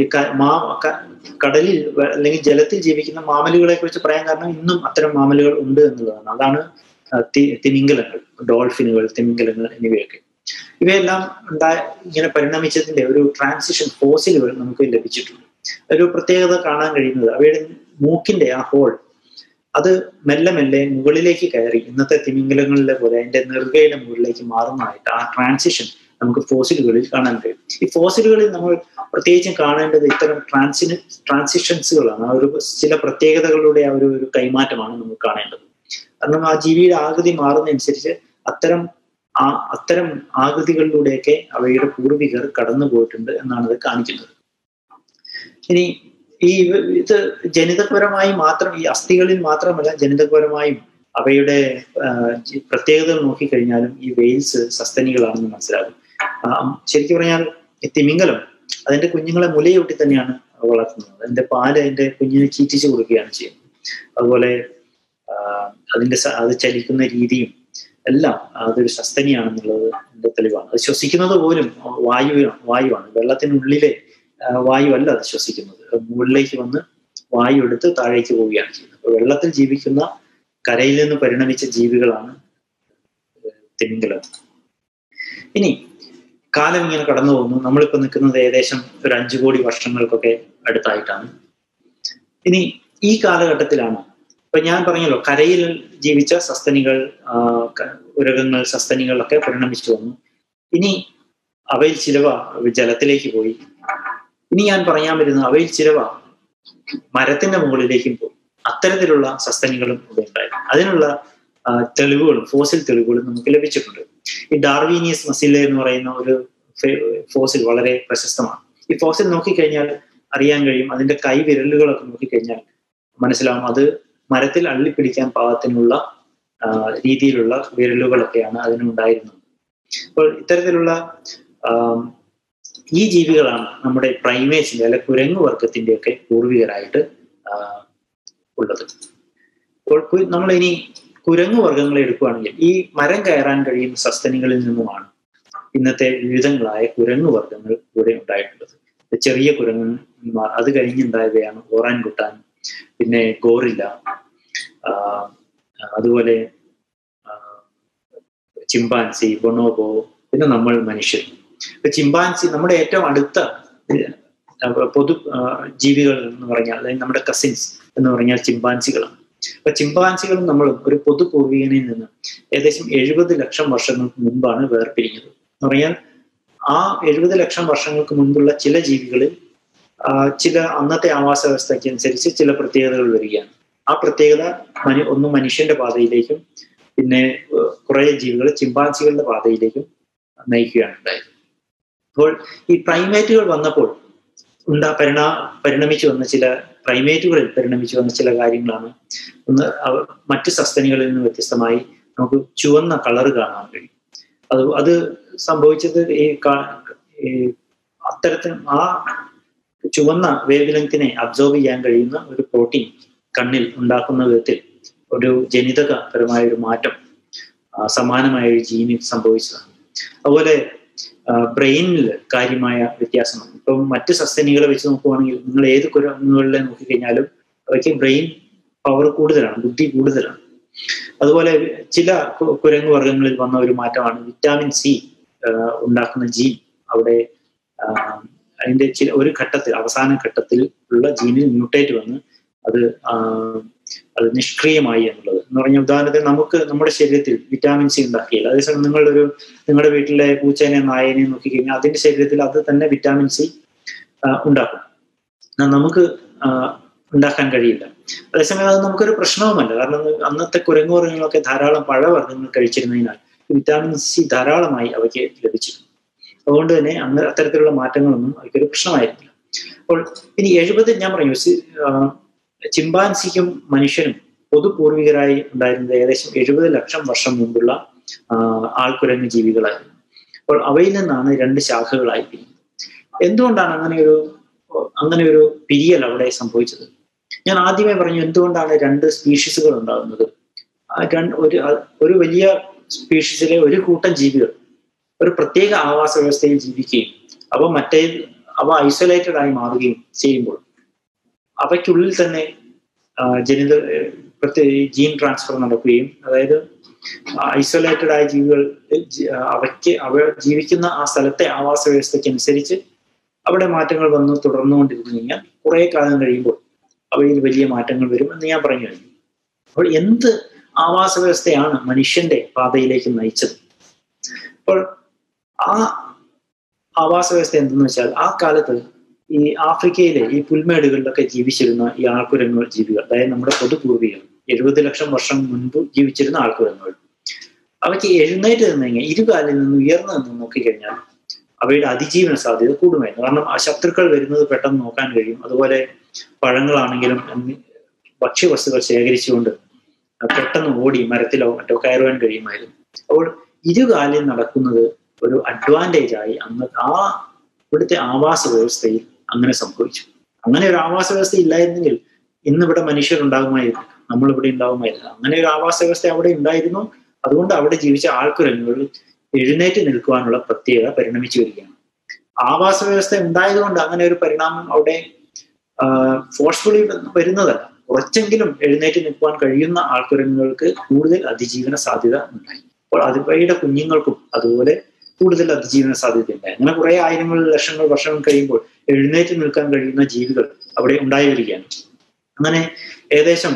കടലിൽ അല്ലെങ്കിൽ ജലത്തിൽ ജീവിക്കുന്ന മാമലുകളെ കുറിച്ച് പറയാൻ കാരണം ഇന്നും അത്തരം മാമലുകൾ ഉണ്ട് എന്നുള്ളതാണ് അതാണ് തിമിംഗലങ്ങൾ ഡോൾഫിനുകൾ തിമിംഗലങ്ങൾ എന്നിവയൊക്കെ ഇവയെല്ലാം ഉണ്ടായ ഇങ്ങനെ പരിണമിച്ചതിന്റെ ഒരു ട്രാൻസിഷൻ ഫോസിലുകൾ നമുക്ക് ലഭിച്ചിട്ടുണ്ട് ഒരു പ്രത്യേകത കാണാൻ കഴിയുന്നത് അവയുടെ മൂക്കിന്റെ ആ ഹോൾ അത് മെല്ലെ മെല്ലെ മുകളിലേക്ക് കയറി ഇന്നത്തെ തിമിംഗലങ്ങളിലെ പോലെ അതിന്റെ നെറുകയുടെ മുകളിലേക്ക് മാറുന്നതായിട്ട് ആ ട്രാൻസിഷൻ നമുക്ക് ഫോസിലുകളിൽ കാണാൻ കഴിയും ഈ ഫോസിലുകളിൽ നമ്മൾ പ്രത്യേകിച്ചും കാണേണ്ടത് ഇത്തരം ട്രാൻസിന് ട്രാൻസിഷൻസുകളാണ് ആ ഒരു ചില പ്രത്യേകതകളുടെ ആ ഒരു ഒരു കൈമാറ്റമാണ് നമുക്ക് കാണേണ്ടത് കാരണം ആ ജീവിയുടെ ആകൃതി മാറുന്നതനുസരിച്ച് അത്തരം ആ അത്തരം ആകൃതികളിലൂടെയൊക്കെ അവയുടെ പൂർവികർ കടന്നു പോയിട്ടുണ്ട് എന്നാണ് ഇത് കാണിക്കുന്നത് ഇനി ഈ ഇത് ജനിതപരമായി മാത്രം ഈ അസ്ഥികളിൽ മാത്രമല്ല ജനിതപരമായും അവയുടെ പ്രത്യേകതകൾ നോക്കിക്കഴിഞ്ഞാലും ഈ വെയിൽസ് സസ്തനികളാണെന്ന് മനസ്സിലാകും ശരിക്കും പറഞ്ഞാൽ ഈ തിമിംഗലം അതിന്റെ കുഞ്ഞുങ്ങളെ മുലയൂട്ടി തന്നെയാണ് വളർത്തുന്നത് അതിന്റെ പാല് അതിന്റെ കുഞ്ഞിനെ ചീറ്റിച്ചു കൊടുക്കുകയാണ് ചെയ്യുന്നത് അതുപോലെ അതിന്റെ അത് ചലിക്കുന്ന രീതിയും എല്ലാം അതൊരു സസ്തനിയാണെന്നുള്ളത് എന്റെ തെളിവാണ് അത് ശ്വസിക്കുന്നത് പോലും വായു വായുവാണ് വെള്ളത്തിനുള്ളിലെ വായു അല്ല അത് ശ്വസിക്കുന്നത് മുകളിലേക്ക് വന്ന് വായു എടുത്ത് താഴേക്ക് പോവുകയാണ് ചെയ്യുന്നത് അപ്പൊ വെള്ളത്തിൽ ജീവിക്കുന്ന കരയിൽ നിന്ന് പരിണമിച്ച ജീവികളാണ് തിമിംഗലം ഇനി കാലം ഇങ്ങനെ കടന്നു പോകുന്നു നമ്മളിപ്പോ നിൽക്കുന്നത് ഏകദേശം ഒരു അഞ്ചു കോടി വർഷങ്ങൾക്കൊക്കെ അടുത്തായിട്ടാണ് ഇനി ഈ കാലഘട്ടത്തിലാണ് ഇപ്പൊ ഞാൻ പറഞ്ഞല്ലോ കരയിൽ ജീവിച്ച സസ്തനികൾ ഉരകങ്ങൾ സസ്തനികളൊക്കെ പരിണമിച്ചു വന്നു ഇനി അവയിൽ ചിലവ ജലത്തിലേക്ക് പോയി ഇനി ഞാൻ പറയാൻ വരുന്നത് അവയിൽ ചിലവ മരത്തിന്റെ മുകളിലേക്കും പോയി അത്തരത്തിലുള്ള സസ്തനികളും ഇവിടെ ഉണ്ടായിരുന്നു അതിനുള്ള തെളിവുകളും ഫോസിൽ തെളിവുകളും നമുക്ക് ലഭിച്ചിട്ടുണ്ട് ഈ ഡാർവീനിയസ് മസില എന്ന് പറയുന്ന ഒരു ഫോസിൽ വളരെ പ്രശസ്തമാണ് ഈ ഫോസിൽ നോക്കിക്കഴിഞ്ഞാൽ അറിയാൻ കഴിയും അതിന്റെ കൈ വിരലുകളൊക്കെ നോക്കിക്കഴിഞ്ഞാൽ മനസ്സിലാവും അത് മരത്തിൽ അള്ളിപ്പിടിക്കാൻ പാകത്തിനുള്ള രീതിയിലുള്ള വിരലുകളൊക്കെയാണ് അതിനുണ്ടായിരുന്നത് അപ്പോൾ ഇത്തരത്തിലുള്ള ഈ ജീവികളാണ് നമ്മുടെ പ്രൈമേറ്റ്സിന്റെ അല്ലെ കുരങ്ങു വർഗത്തിന്റെ ഒക്കെ പൂർവികരായിട്ട് ഉള്ളത് അപ്പോൾ നമ്മൾ ഇനി കുരങ്ങു വർഗ്ഗങ്ങളെ എടുക്കുകയാണെങ്കിൽ ഈ മരം കയറാൻ കഴിയുന്ന സസ്തനികളിൽ നിന്നുമാണ് ഇന്നത്തെ വിവിധങ്ങളായ കുരങ്ങു വർഗ്ഗങ്ങൾ ഇവിടെ ഉണ്ടായിട്ടുള്ളത് ചെറിയ കുരങ്ങന്മാർ അത് കഴിഞ്ഞുണ്ടായവയാണ് ഓറാൻ കുട്ടാൻ പിന്നെ ഗോറില്ല അതുപോലെ ചിമ്പാൻസി ബൊണോബോ പിന്നെ നമ്മൾ മനുഷ്യർ ചിമ്പാൻസി നമ്മുടെ ഏറ്റവും അടുത്ത പൊതു ജീവികൾ എന്ന് പറഞ്ഞാൽ അതായത് നമ്മുടെ കസിൻസ് എന്ന് പറഞ്ഞാൽ ചിമ്പാൻസികളാണ് അപ്പൊ ചിമ്പാൻസികളും നമ്മൾ ഒരു പൊതു പൂർവികനിൽ നിന്ന് ഏകദേശം എഴുപത് ലക്ഷം വർഷങ്ങൾക്ക് മുൻപാണ് വേർപിരിഞ്ഞത് എന്ന് പറഞ്ഞാൽ ആ എഴുപത് ലക്ഷം വർഷങ്ങൾക്ക് മുൻപുള്ള ചില ജീവികളിൽ ചില അന്നത്തെ ആവാസ വ്യവസ്ഥയ്ക്ക് അനുസരിച്ച് ചില പ്രത്യേകതകൾ വരികയാണ് ആ പ്രത്യേകത മനു ഒന്ന് മനുഷ്യന്റെ പാതയിലേക്കും പിന്നെ കുറെ ജീവികൾ ചിമ്പാൻസികളുടെ പാതയിലേക്കും നയിക്കുകയാണ് ഉണ്ടായത് അപ്പോൾ ഈ പ്രൈമേറ്റുകൾ വന്നപ്പോൾ ഉണ്ടാ പരിണാ പരിണമിച്ചു വന്ന ചില പ്രൈമേറ്റുകളിൽ പരിണമിച്ചു വന്ന ചില കാര്യങ്ങളാണ് ഒന്ന് മറ്റു സസ്തനികളിൽ നിന്ന് വ്യത്യസ്തമായി നമുക്ക് ചുവന്ന കളർ കാണാൻ കഴിയും അത് അത് സംഭവിച്ചത് ഈ അത്തരത്തിൽ ആ ചുവന്ന വേവ് ലെങ്തിനെ അബ്സോർബ് ചെയ്യാൻ കഴിയുന്ന ഒരു പ്രോട്ടീൻ കണ്ണിൽ ഉണ്ടാക്കുന്ന വിധത്തിൽ ഒരു ജനിതകപരമായ ഒരു മാറ്റം സമാനമായ ഒരു ജീനിൽ സംഭവിച്ചതാണ് അതുപോലെ ബ്രെയിനിൽ കാര്യമായ വ്യത്യാസമാണ് ഇപ്പം മറ്റ് സസ്തനികളെ വെച്ച് നോക്കുവാണെങ്കിൽ നിങ്ങൾ ഏത് കുരങ്ങുകളിലെ നോക്കിക്കഴിഞ്ഞാലും അവയ്ക്ക് ബ്രെയിൻ പവർ കൂടുതലാണ് ബുദ്ധി കൂടുതലാണ് അതുപോലെ ചില കുരങ്ങു വർഗ്ഗങ്ങളിൽ വന്ന ഒരു മാറ്റമാണ് വിറ്റാമിൻ സി ഉണ്ടാക്കുന്ന ജീൻ അവിടെ അതിന്റെ ചില ഒരു ഘട്ടത്തിൽ അവസാന ഘട്ടത്തിൽ ഉള്ള ജീനിൽ മ്യൂട്ടേറ്റ് വന്ന് അത് അത് നിഷ്ക്രിയമായി എന്നുള്ളത് എന്ന് പറഞ്ഞ ഉദാഹരണത്തിന് നമുക്ക് നമ്മുടെ ശരീരത്തിൽ വിറ്റാമിൻ സി ഉണ്ടാക്കിയില്ല അതേസമയം നിങ്ങളൊരു നിങ്ങളുടെ വീട്ടിലെ പൂച്ചേനെ നായനെ നോക്കിക്കഴിഞ്ഞാൽ അതിന്റെ ശരീരത്തിൽ അത് തന്നെ വിറ്റാമിൻ സി ഉണ്ടാക്കും നമുക്ക് ഉണ്ടാക്കാൻ കഴിയില്ല അതേസമയം അത് നമുക്കൊരു പ്രശ്നവുമല്ല കാരണം അന്നത്തെ കുരങ്ങുവർഗ്ഗങ്ങളൊക്കെ ധാരാളം പഴവർഗ്ഗങ്ങൾ കഴിച്ചിരുന്നതിനാൽ വിറ്റാമിൻ സി ധാരാളമായി അവയ്ക്ക് ലഭിച്ചിരുന്നു അതുകൊണ്ട് തന്നെ അന്ന് അത്തരത്തിലുള്ള മാറ്റങ്ങളൊന്നും അവയ്ക്കൊരു പ്രശ്നമായിരുന്നില്ല അപ്പോൾ ഇനി എഴുപത് ഞാൻ പറഞ്ഞു ചിമ്പാൻസിക്കും മനുഷ്യനും പൊതുപൂർവികരായി ഉണ്ടായിരുന്നത് ഏകദേശം എഴുപത് ലക്ഷം വർഷം മുമ്പുള്ള ആൾക്കുരങ്ങ് ജീവികളായിരുന്നു അപ്പോൾ അവയിൽ നിന്നാണ് രണ്ട് ശാഖകളായി പിരിഞ്ഞത് എന്തുകൊണ്ടാണ് അങ്ങനെ ഒരു അങ്ങനെ ഒരു പിരിയൽ അവിടെ സംഭവിച്ചത് ഞാൻ ആദ്യമേ പറഞ്ഞു എന്തുകൊണ്ടാണ് രണ്ട് സ്പീഷീസുകൾ ഉണ്ടാകുന്നത് ഒരു ഒരു വലിയ സ്പീഷീസിലെ ഒരു കൂട്ടം ജീവികൾ ഒരു പ്രത്യേക ആവാസ വ്യവസ്ഥയിൽ ജീവിക്കുകയും അവ മറ്റേ അവ ഐസൊലേറ്റഡ് ആയി മാറുകയും ചെയ്യുമ്പോൾ അവയ്ക്കുള്ളിൽ തന്നെ ജനിത പ്രത്യേക ജീൻ ട്രാൻസ്ഫർ നടക്കുകയും അതായത് ഐസൊലേറ്റഡ് ആയ ജീവികൾ അവയ്ക്ക് അവ ജീവിക്കുന്ന ആ സ്ഥലത്തെ ആവാസ വ്യവസ്ഥയ്ക്ക് അനുസരിച്ച് അവിടെ മാറ്റങ്ങൾ വന്ന് തുടർന്നുകൊണ്ടിരുന്നു കഴിഞ്ഞാൽ കുറെ കാലം കഴിയുമ്പോൾ അവയിൽ വലിയ മാറ്റങ്ങൾ വരും എന്ന് ഞാൻ പറഞ്ഞു കഴിഞ്ഞു അപ്പോൾ എന്ത് ആവാസ വ്യവസ്ഥയാണ് മനുഷ്യന്റെ പാതയിലേക്ക് നയിച്ചത് അപ്പോൾ ആ ആവാസ വ്യവസ്ഥ എന്തെന്ന് വെച്ചാൽ ആ കാലത്ത് ഈ ആഫ്രിക്കയിലെ ഈ പുൽമേടുകളിലൊക്കെ ജീവിച്ചിരുന്ന ഈ ആൾക്കുരങ്ങുകൾ ജീവികൾ അതായത് നമ്മുടെ പൊതുപൂർവികൾ എഴുപത് ലക്ഷം വർഷം മുൻപ് ജീവിച്ചിരുന്ന ആൾക്കുരങ്ങുകൾ അവയ്ക്ക് എഴുന്നേറ്റ് നിന്ന് കഴിഞ്ഞാൽ ഇരുകാലിൽ നിന്ന് ഉയർന്നു നിന്ന് നോക്കിക്കഴിഞ്ഞാൽ അവയുടെ അതിജീവന സാധ്യത കൂടുമായിരുന്നു കാരണം ആ ശത്രുക്കൾ വരുന്നത് പെട്ടെന്ന് നോക്കാൻ കഴിയും അതുപോലെ പഴങ്ങളാണെങ്കിലും ഭക്ഷ്യവസ്തുക്കൾ ശേഖരിച്ചുകൊണ്ട് പെട്ടെന്ന് ഓടി മരത്തിലോ മറ്റോ കയറുവാൻ കഴിയുമായിരുന്നു അപ്പോൾ ഇരുകാലിൽ നടക്കുന്നത് ഒരു അഡ്വാൻറ്റേജ് ആയി അന്ന് ആ ഇവിടുത്തെ ആവാസ വ്യവസ്ഥയിൽ അങ്ങനെ സംഭവിച്ചു അങ്ങനെ ഒരു ആവാസ വ്യവസ്ഥ ഇല്ലായിരുന്നെങ്കിൽ ഇന്നിവിടെ മനുഷ്യരുണ്ടാകുമായിരുന്നു നമ്മളിവിടെ ഉണ്ടാകുമായിരുന്നു അങ്ങനെ ഒരു ആവാസ വ്യവസ്ഥ അവിടെ ഉണ്ടായിരുന്നു അതുകൊണ്ട് അവിടെ ജീവിച്ച ആൾക്കുരങ്ങുകൾ എഴുന്നേറ്റ് നിൽക്കുവാനുള്ള പ്രത്യേകത പരിണമിച്ചു വരികയാണ് ആവാസ വ്യവസ്ഥ ഉണ്ടായതുകൊണ്ട് അങ്ങനെ ഒരു പരിണാമം അവിടെ ഫോഴ്സ്ഫുള്ളി വരുന്നതല്ല കുറച്ചെങ്കിലും എഴുന്നേറ്റ് നിൽക്കുവാൻ കഴിയുന്ന ആൾക്കുരങ്ങുകൾക്ക് കൂടുതൽ അതിജീവന സാധ്യത ഉണ്ടായി അപ്പോൾ അതുവയുടെ കുഞ്ഞുങ്ങൾക്കും അതുപോലെ കൂടുതൽ അതിജീവന സാധ്യത ഉണ്ടായി അങ്ങനെ കുറെ ആയിരങ്ങൾ ലക്ഷങ്ങൾ വർഷങ്ങൾ കഴിയുമ്പോൾ എഴുന്നേറ്റ് നിൽക്കാൻ കഴിയുന്ന ജീവികൾ അവിടെ ഉണ്ടായി വരികയാണ് അങ്ങനെ ഏകദേശം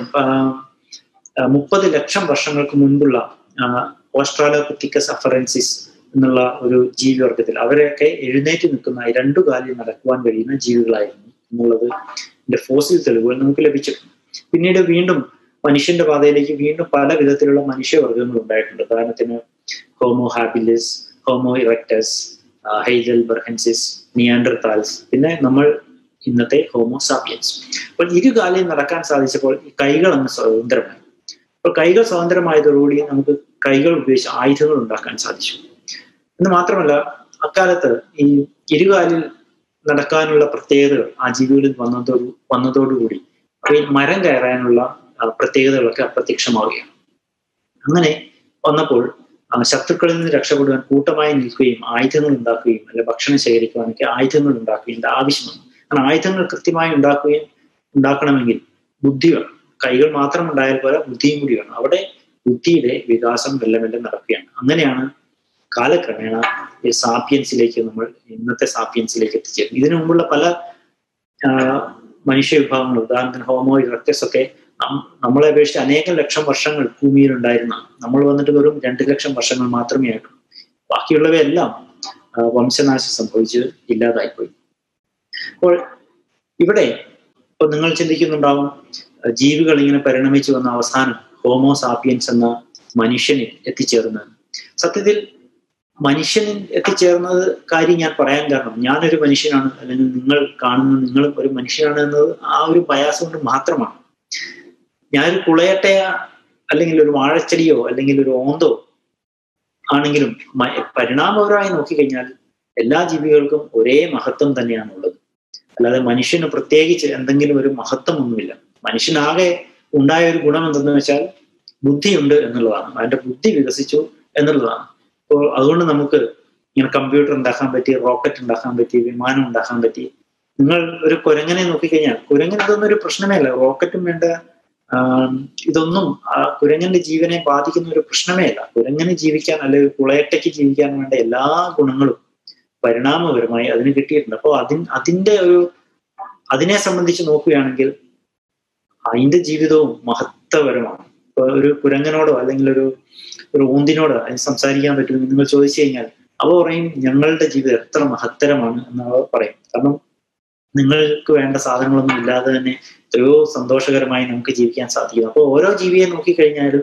മുപ്പത് ലക്ഷം വർഷങ്ങൾക്ക് മുൻപുള്ള ഓസ്ട്രാലോപിത്തിക്കസ് അഫറൻസിസ് എന്നുള്ള ഒരു ജീവിവർഗത്തിൽ അവരെയൊക്കെ എഴുന്നേറ്റ് നിൽക്കുന്ന രണ്ടു കാലിൽ നടക്കുവാൻ കഴിയുന്ന ജീവികളായിരുന്നു എന്നുള്ളത് ഇതിന്റെ ഫോസിൽ തെളിവുകൾ നമുക്ക് ലഭിച്ചിട്ടുണ്ട് പിന്നീട് വീണ്ടും മനുഷ്യന്റെ പാതയിലേക്ക് വീണ്ടും പല വിധത്തിലുള്ള മനുഷ്യവർഗങ്ങൾ ഉണ്ടായിട്ടുണ്ട് ഉദാഹരണത്തിന് homo habilis homo erectus heidelbergensis neanderthals പിന്നെ നമ്മൾ ഇന്നത്തെ ഹോമോ സാപ്പിയൻസ് അപ്പോൾ ഇരു കാലിൽ നടക്കാൻ സാധിച്ചപ്പോൾ ഈ കൈകൾ അങ്ങ് സ്വതന്ത്രമായി അപ്പോൾ കൈകൾ സ്വതന്ത്രമായതോടുകൂടി നമുക്ക് കൈകൾ ഉപയോഗിച്ച് ആയുധങ്ങൾ ഉണ്ടാക്കാൻ സാധിച്ചു എന്ന് മാത്രമല്ല അക്കാലത്ത് ഈ ഇരുകാലിൽ നടക്കാനുള്ള പ്രത്യേകതകൾ ആ ജീവികളിൽ വന്നതോടു വന്നതോടുകൂടി അവയിൽ മരം കയറാനുള്ള പ്രത്യേകതകളൊക്കെ അപ്രത്യക്ഷമാവുകയാണ് അങ്ങനെ വന്നപ്പോൾ ശത്രുക്കളിൽ നിന്ന് രക്ഷപ്പെടുവാൻ കൂട്ടമായി നിൽക്കുകയും ആയുധങ്ങൾ ഉണ്ടാക്കുകയും അല്ലെ ഭക്ഷണം ശേഖരിക്കുവാനൊക്കെ ആയുധങ്ങൾ ഉണ്ടാക്കുകയും ആവശ്യമാണ് കാരണം ആയുധങ്ങൾ കൃത്യമായി ഉണ്ടാക്കുകയും ഉണ്ടാക്കണമെങ്കിൽ ബുദ്ധി വേണം കൈകൾ മാത്രം ഉണ്ടായാൽ പോലെ ബുദ്ധിയും കൂടി വേണം അവിടെ ബുദ്ധിയുടെ വികാസം മെല്ലെ മെല്ലെ നടക്കുകയാണ് അങ്ങനെയാണ് കാലക്രമേണ ഈ സാപ്പിയൻസിലേക്ക് നമ്മൾ ഇന്നത്തെ സാപ്പിയൻസിലേക്ക് എത്തിച്ചേരും ഇതിനു മുമ്പുള്ള പല മനുഷ്യ വിഭാഗങ്ങൾ ഉദാഹരണത്തിന് ഹോമോ ഇറക്ടസ് ഒക്കെ നമ്മളെ അപേക്ഷിച്ച് അനേകം ലക്ഷം വർഷങ്ങൾ ഭൂമിയിൽ ഉണ്ടായിരുന്ന നമ്മൾ വന്നിട്ട് വെറും രണ്ട് ലക്ഷം വർഷങ്ങൾ മാത്രമേ ആയിട്ടുള്ളൂ ബാക്കിയുള്ളവയെല്ലാം വംശനാശം സംഭവിച്ച് ഇല്ലാതായിപ്പോയി അപ്പോൾ ഇവിടെ ഇപ്പൊ നിങ്ങൾ ചിന്തിക്കുന്നുണ്ടാവും ജീവികൾ ഇങ്ങനെ പരിണമിച്ചു വന്ന അവസാനം ഹോമോ സാപ്പിയൻസ് എന്ന മനുഷ്യനിൽ എത്തിച്ചേർന്നത് സത്യത്തിൽ മനുഷ്യനിൽ എത്തിച്ചേർന്നത് കാര്യം ഞാൻ പറയാൻ കാരണം ഞാനൊരു മനുഷ്യനാണ് അല്ലെങ്കിൽ നിങ്ങൾ കാണുന്ന നിങ്ങളും ഒരു മനുഷ്യനാണ് എന്നത് ആ ഒരു ബയാസ് കൊണ്ട് മാത്രമാണ് ഞാനൊരു കുളയട്ടയ അല്ലെങ്കിൽ ഒരു വാഴച്ചെടിയോ അല്ലെങ്കിൽ ഒരു ഓന്തോ ആണെങ്കിലും പരിണാമപരമായി നോക്കിക്കഴിഞ്ഞാൽ എല്ലാ ജീവികൾക്കും ഒരേ മഹത്വം തന്നെയാണ് ഉള്ളത് അല്ലാതെ മനുഷ്യന് പ്രത്യേകിച്ച് എന്തെങ്കിലും ഒരു മഹത്വം ഒന്നുമില്ല മനുഷ്യനാകെ ഉണ്ടായ ഒരു ഗുണം എന്തെന്ന് വെച്ചാൽ ബുദ്ധിയുണ്ട് എന്നുള്ളതാണ് അതിന്റെ ബുദ്ധി വികസിച്ചു എന്നുള്ളതാണ് അപ്പോൾ അതുകൊണ്ട് നമുക്ക് ഇങ്ങനെ കമ്പ്യൂട്ടർ ഉണ്ടാക്കാൻ പറ്റി റോക്കറ്റ് ഉണ്ടാക്കാൻ പറ്റി വിമാനം ഉണ്ടാക്കാൻ പറ്റി നിങ്ങൾ ഒരു കുരങ്ങനെ നോക്കിക്കഴിഞ്ഞാൽ കുരങ്ങൻ ഇതൊന്നും ഒരു പ്രശ്നമേ അല്ല റോക്കറ്റും വേണ്ട ഇതൊന്നും ആ കുരങ്ങന്റെ ജീവനെ ബാധിക്കുന്ന ഒരു പ്രശ്നമേ അല്ല കുരങ്ങനെ ജീവിക്കാൻ അല്ലെങ്കിൽ കുളയട്ടയ്ക്ക് ജീവിക്കാൻ വേണ്ട എല്ലാ ഗുണങ്ങളും പരിണാമപരമായി അതിന് കിട്ടിയിട്ടുണ്ട് അപ്പോൾ അതിൻ അതിന്റെ ഒരു അതിനെ സംബന്ധിച്ച് നോക്കുകയാണെങ്കിൽ അതിന്റെ ജീവിതവും മഹത്വപരമാണ് ഇപ്പൊ ഒരു കുരങ്ങനോടോ അല്ലെങ്കിൽ ഒരു ഒരു ഊന്തിനോടോ അതിന് സംസാരിക്കാൻ പറ്റുമെന്ന് നിങ്ങൾ ചോദിച്ചു കഴിഞ്ഞാൽ അവ പറയും ഞങ്ങളുടെ ജീവിതം എത്ര മഹത്തരമാണ് എന്ന് അവ പറയും കാരണം നിങ്ങൾക്ക് വേണ്ട സാധനങ്ങളൊന്നും ഇല്ലാതെ തന്നെ എത്രയോ സന്തോഷകരമായി നമുക്ക് ജീവിക്കാൻ സാധിക്കും അപ്പോൾ ഓരോ ജീവിയെ നോക്കിക്കഴിഞ്ഞാലും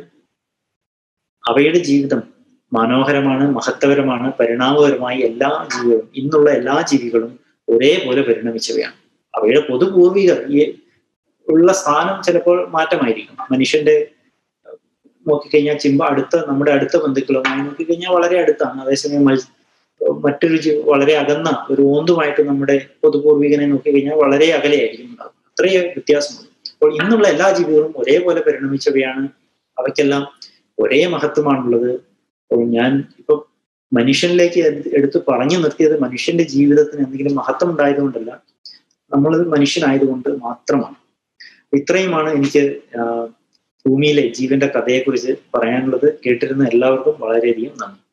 അവയുടെ ജീവിതം മനോഹരമാണ് മഹത്വപരമാണ് പരിണാമപരമായി എല്ലാ ജീവികളും ഇന്നുള്ള എല്ലാ ജീവികളും ഒരേപോലെ പരിണമിച്ചവയാണ് അവയുടെ പൊതുപൂർവികർ ഈ ഉള്ള സ്ഥാനം ചിലപ്പോൾ മാറ്റമായിരിക്കും മനുഷ്യന്റെ നോക്കിക്കഴിഞ്ഞാൽ ചിമ്പ അടുത്ത നമ്മുടെ അടുത്ത ബന്ധുക്കളുമായി നോക്കിക്കഴിഞ്ഞാൽ വളരെ അടുത്താണ് അതേസമയം മറ്റൊരു ജീവ വളരെ അകന്ന ഒരു ഓന്തുമായിട്ട് നമ്മുടെ പൊതുപൂർവികനെ നോക്കിക്കഴിഞ്ഞാൽ വളരെ അകലെയായിരിക്കും ഉണ്ടാവും അത്രയേ വ്യത്യാസമുള്ളൂ അപ്പോൾ ഇന്നുള്ള എല്ലാ ജീവികളും ഒരേപോലെ പരിണമിച്ചവയാണ് അവയ്ക്കെല്ലാം ഒരേ മഹത്വമാണുള്ളത് അപ്പോൾ ഞാൻ ഇപ്പൊ മനുഷ്യനിലേക്ക് എടുത്ത് പറഞ്ഞു നിർത്തിയത് മനുഷ്യന്റെ ജീവിതത്തിന് എന്തെങ്കിലും മഹത്വം ഉണ്ടായതുകൊണ്ടല്ല നമ്മൾ മനുഷ്യനായതുകൊണ്ട് മാത്രമാണ് ഇത്രയുമാണ് എനിക്ക് ഭൂമിയിലെ ജീവന്റെ കഥയെക്കുറിച്ച് പറയാനുള്ളത് കേട്ടിരുന്ന എല്ലാവർക്കും വളരെയധികം നന്ദി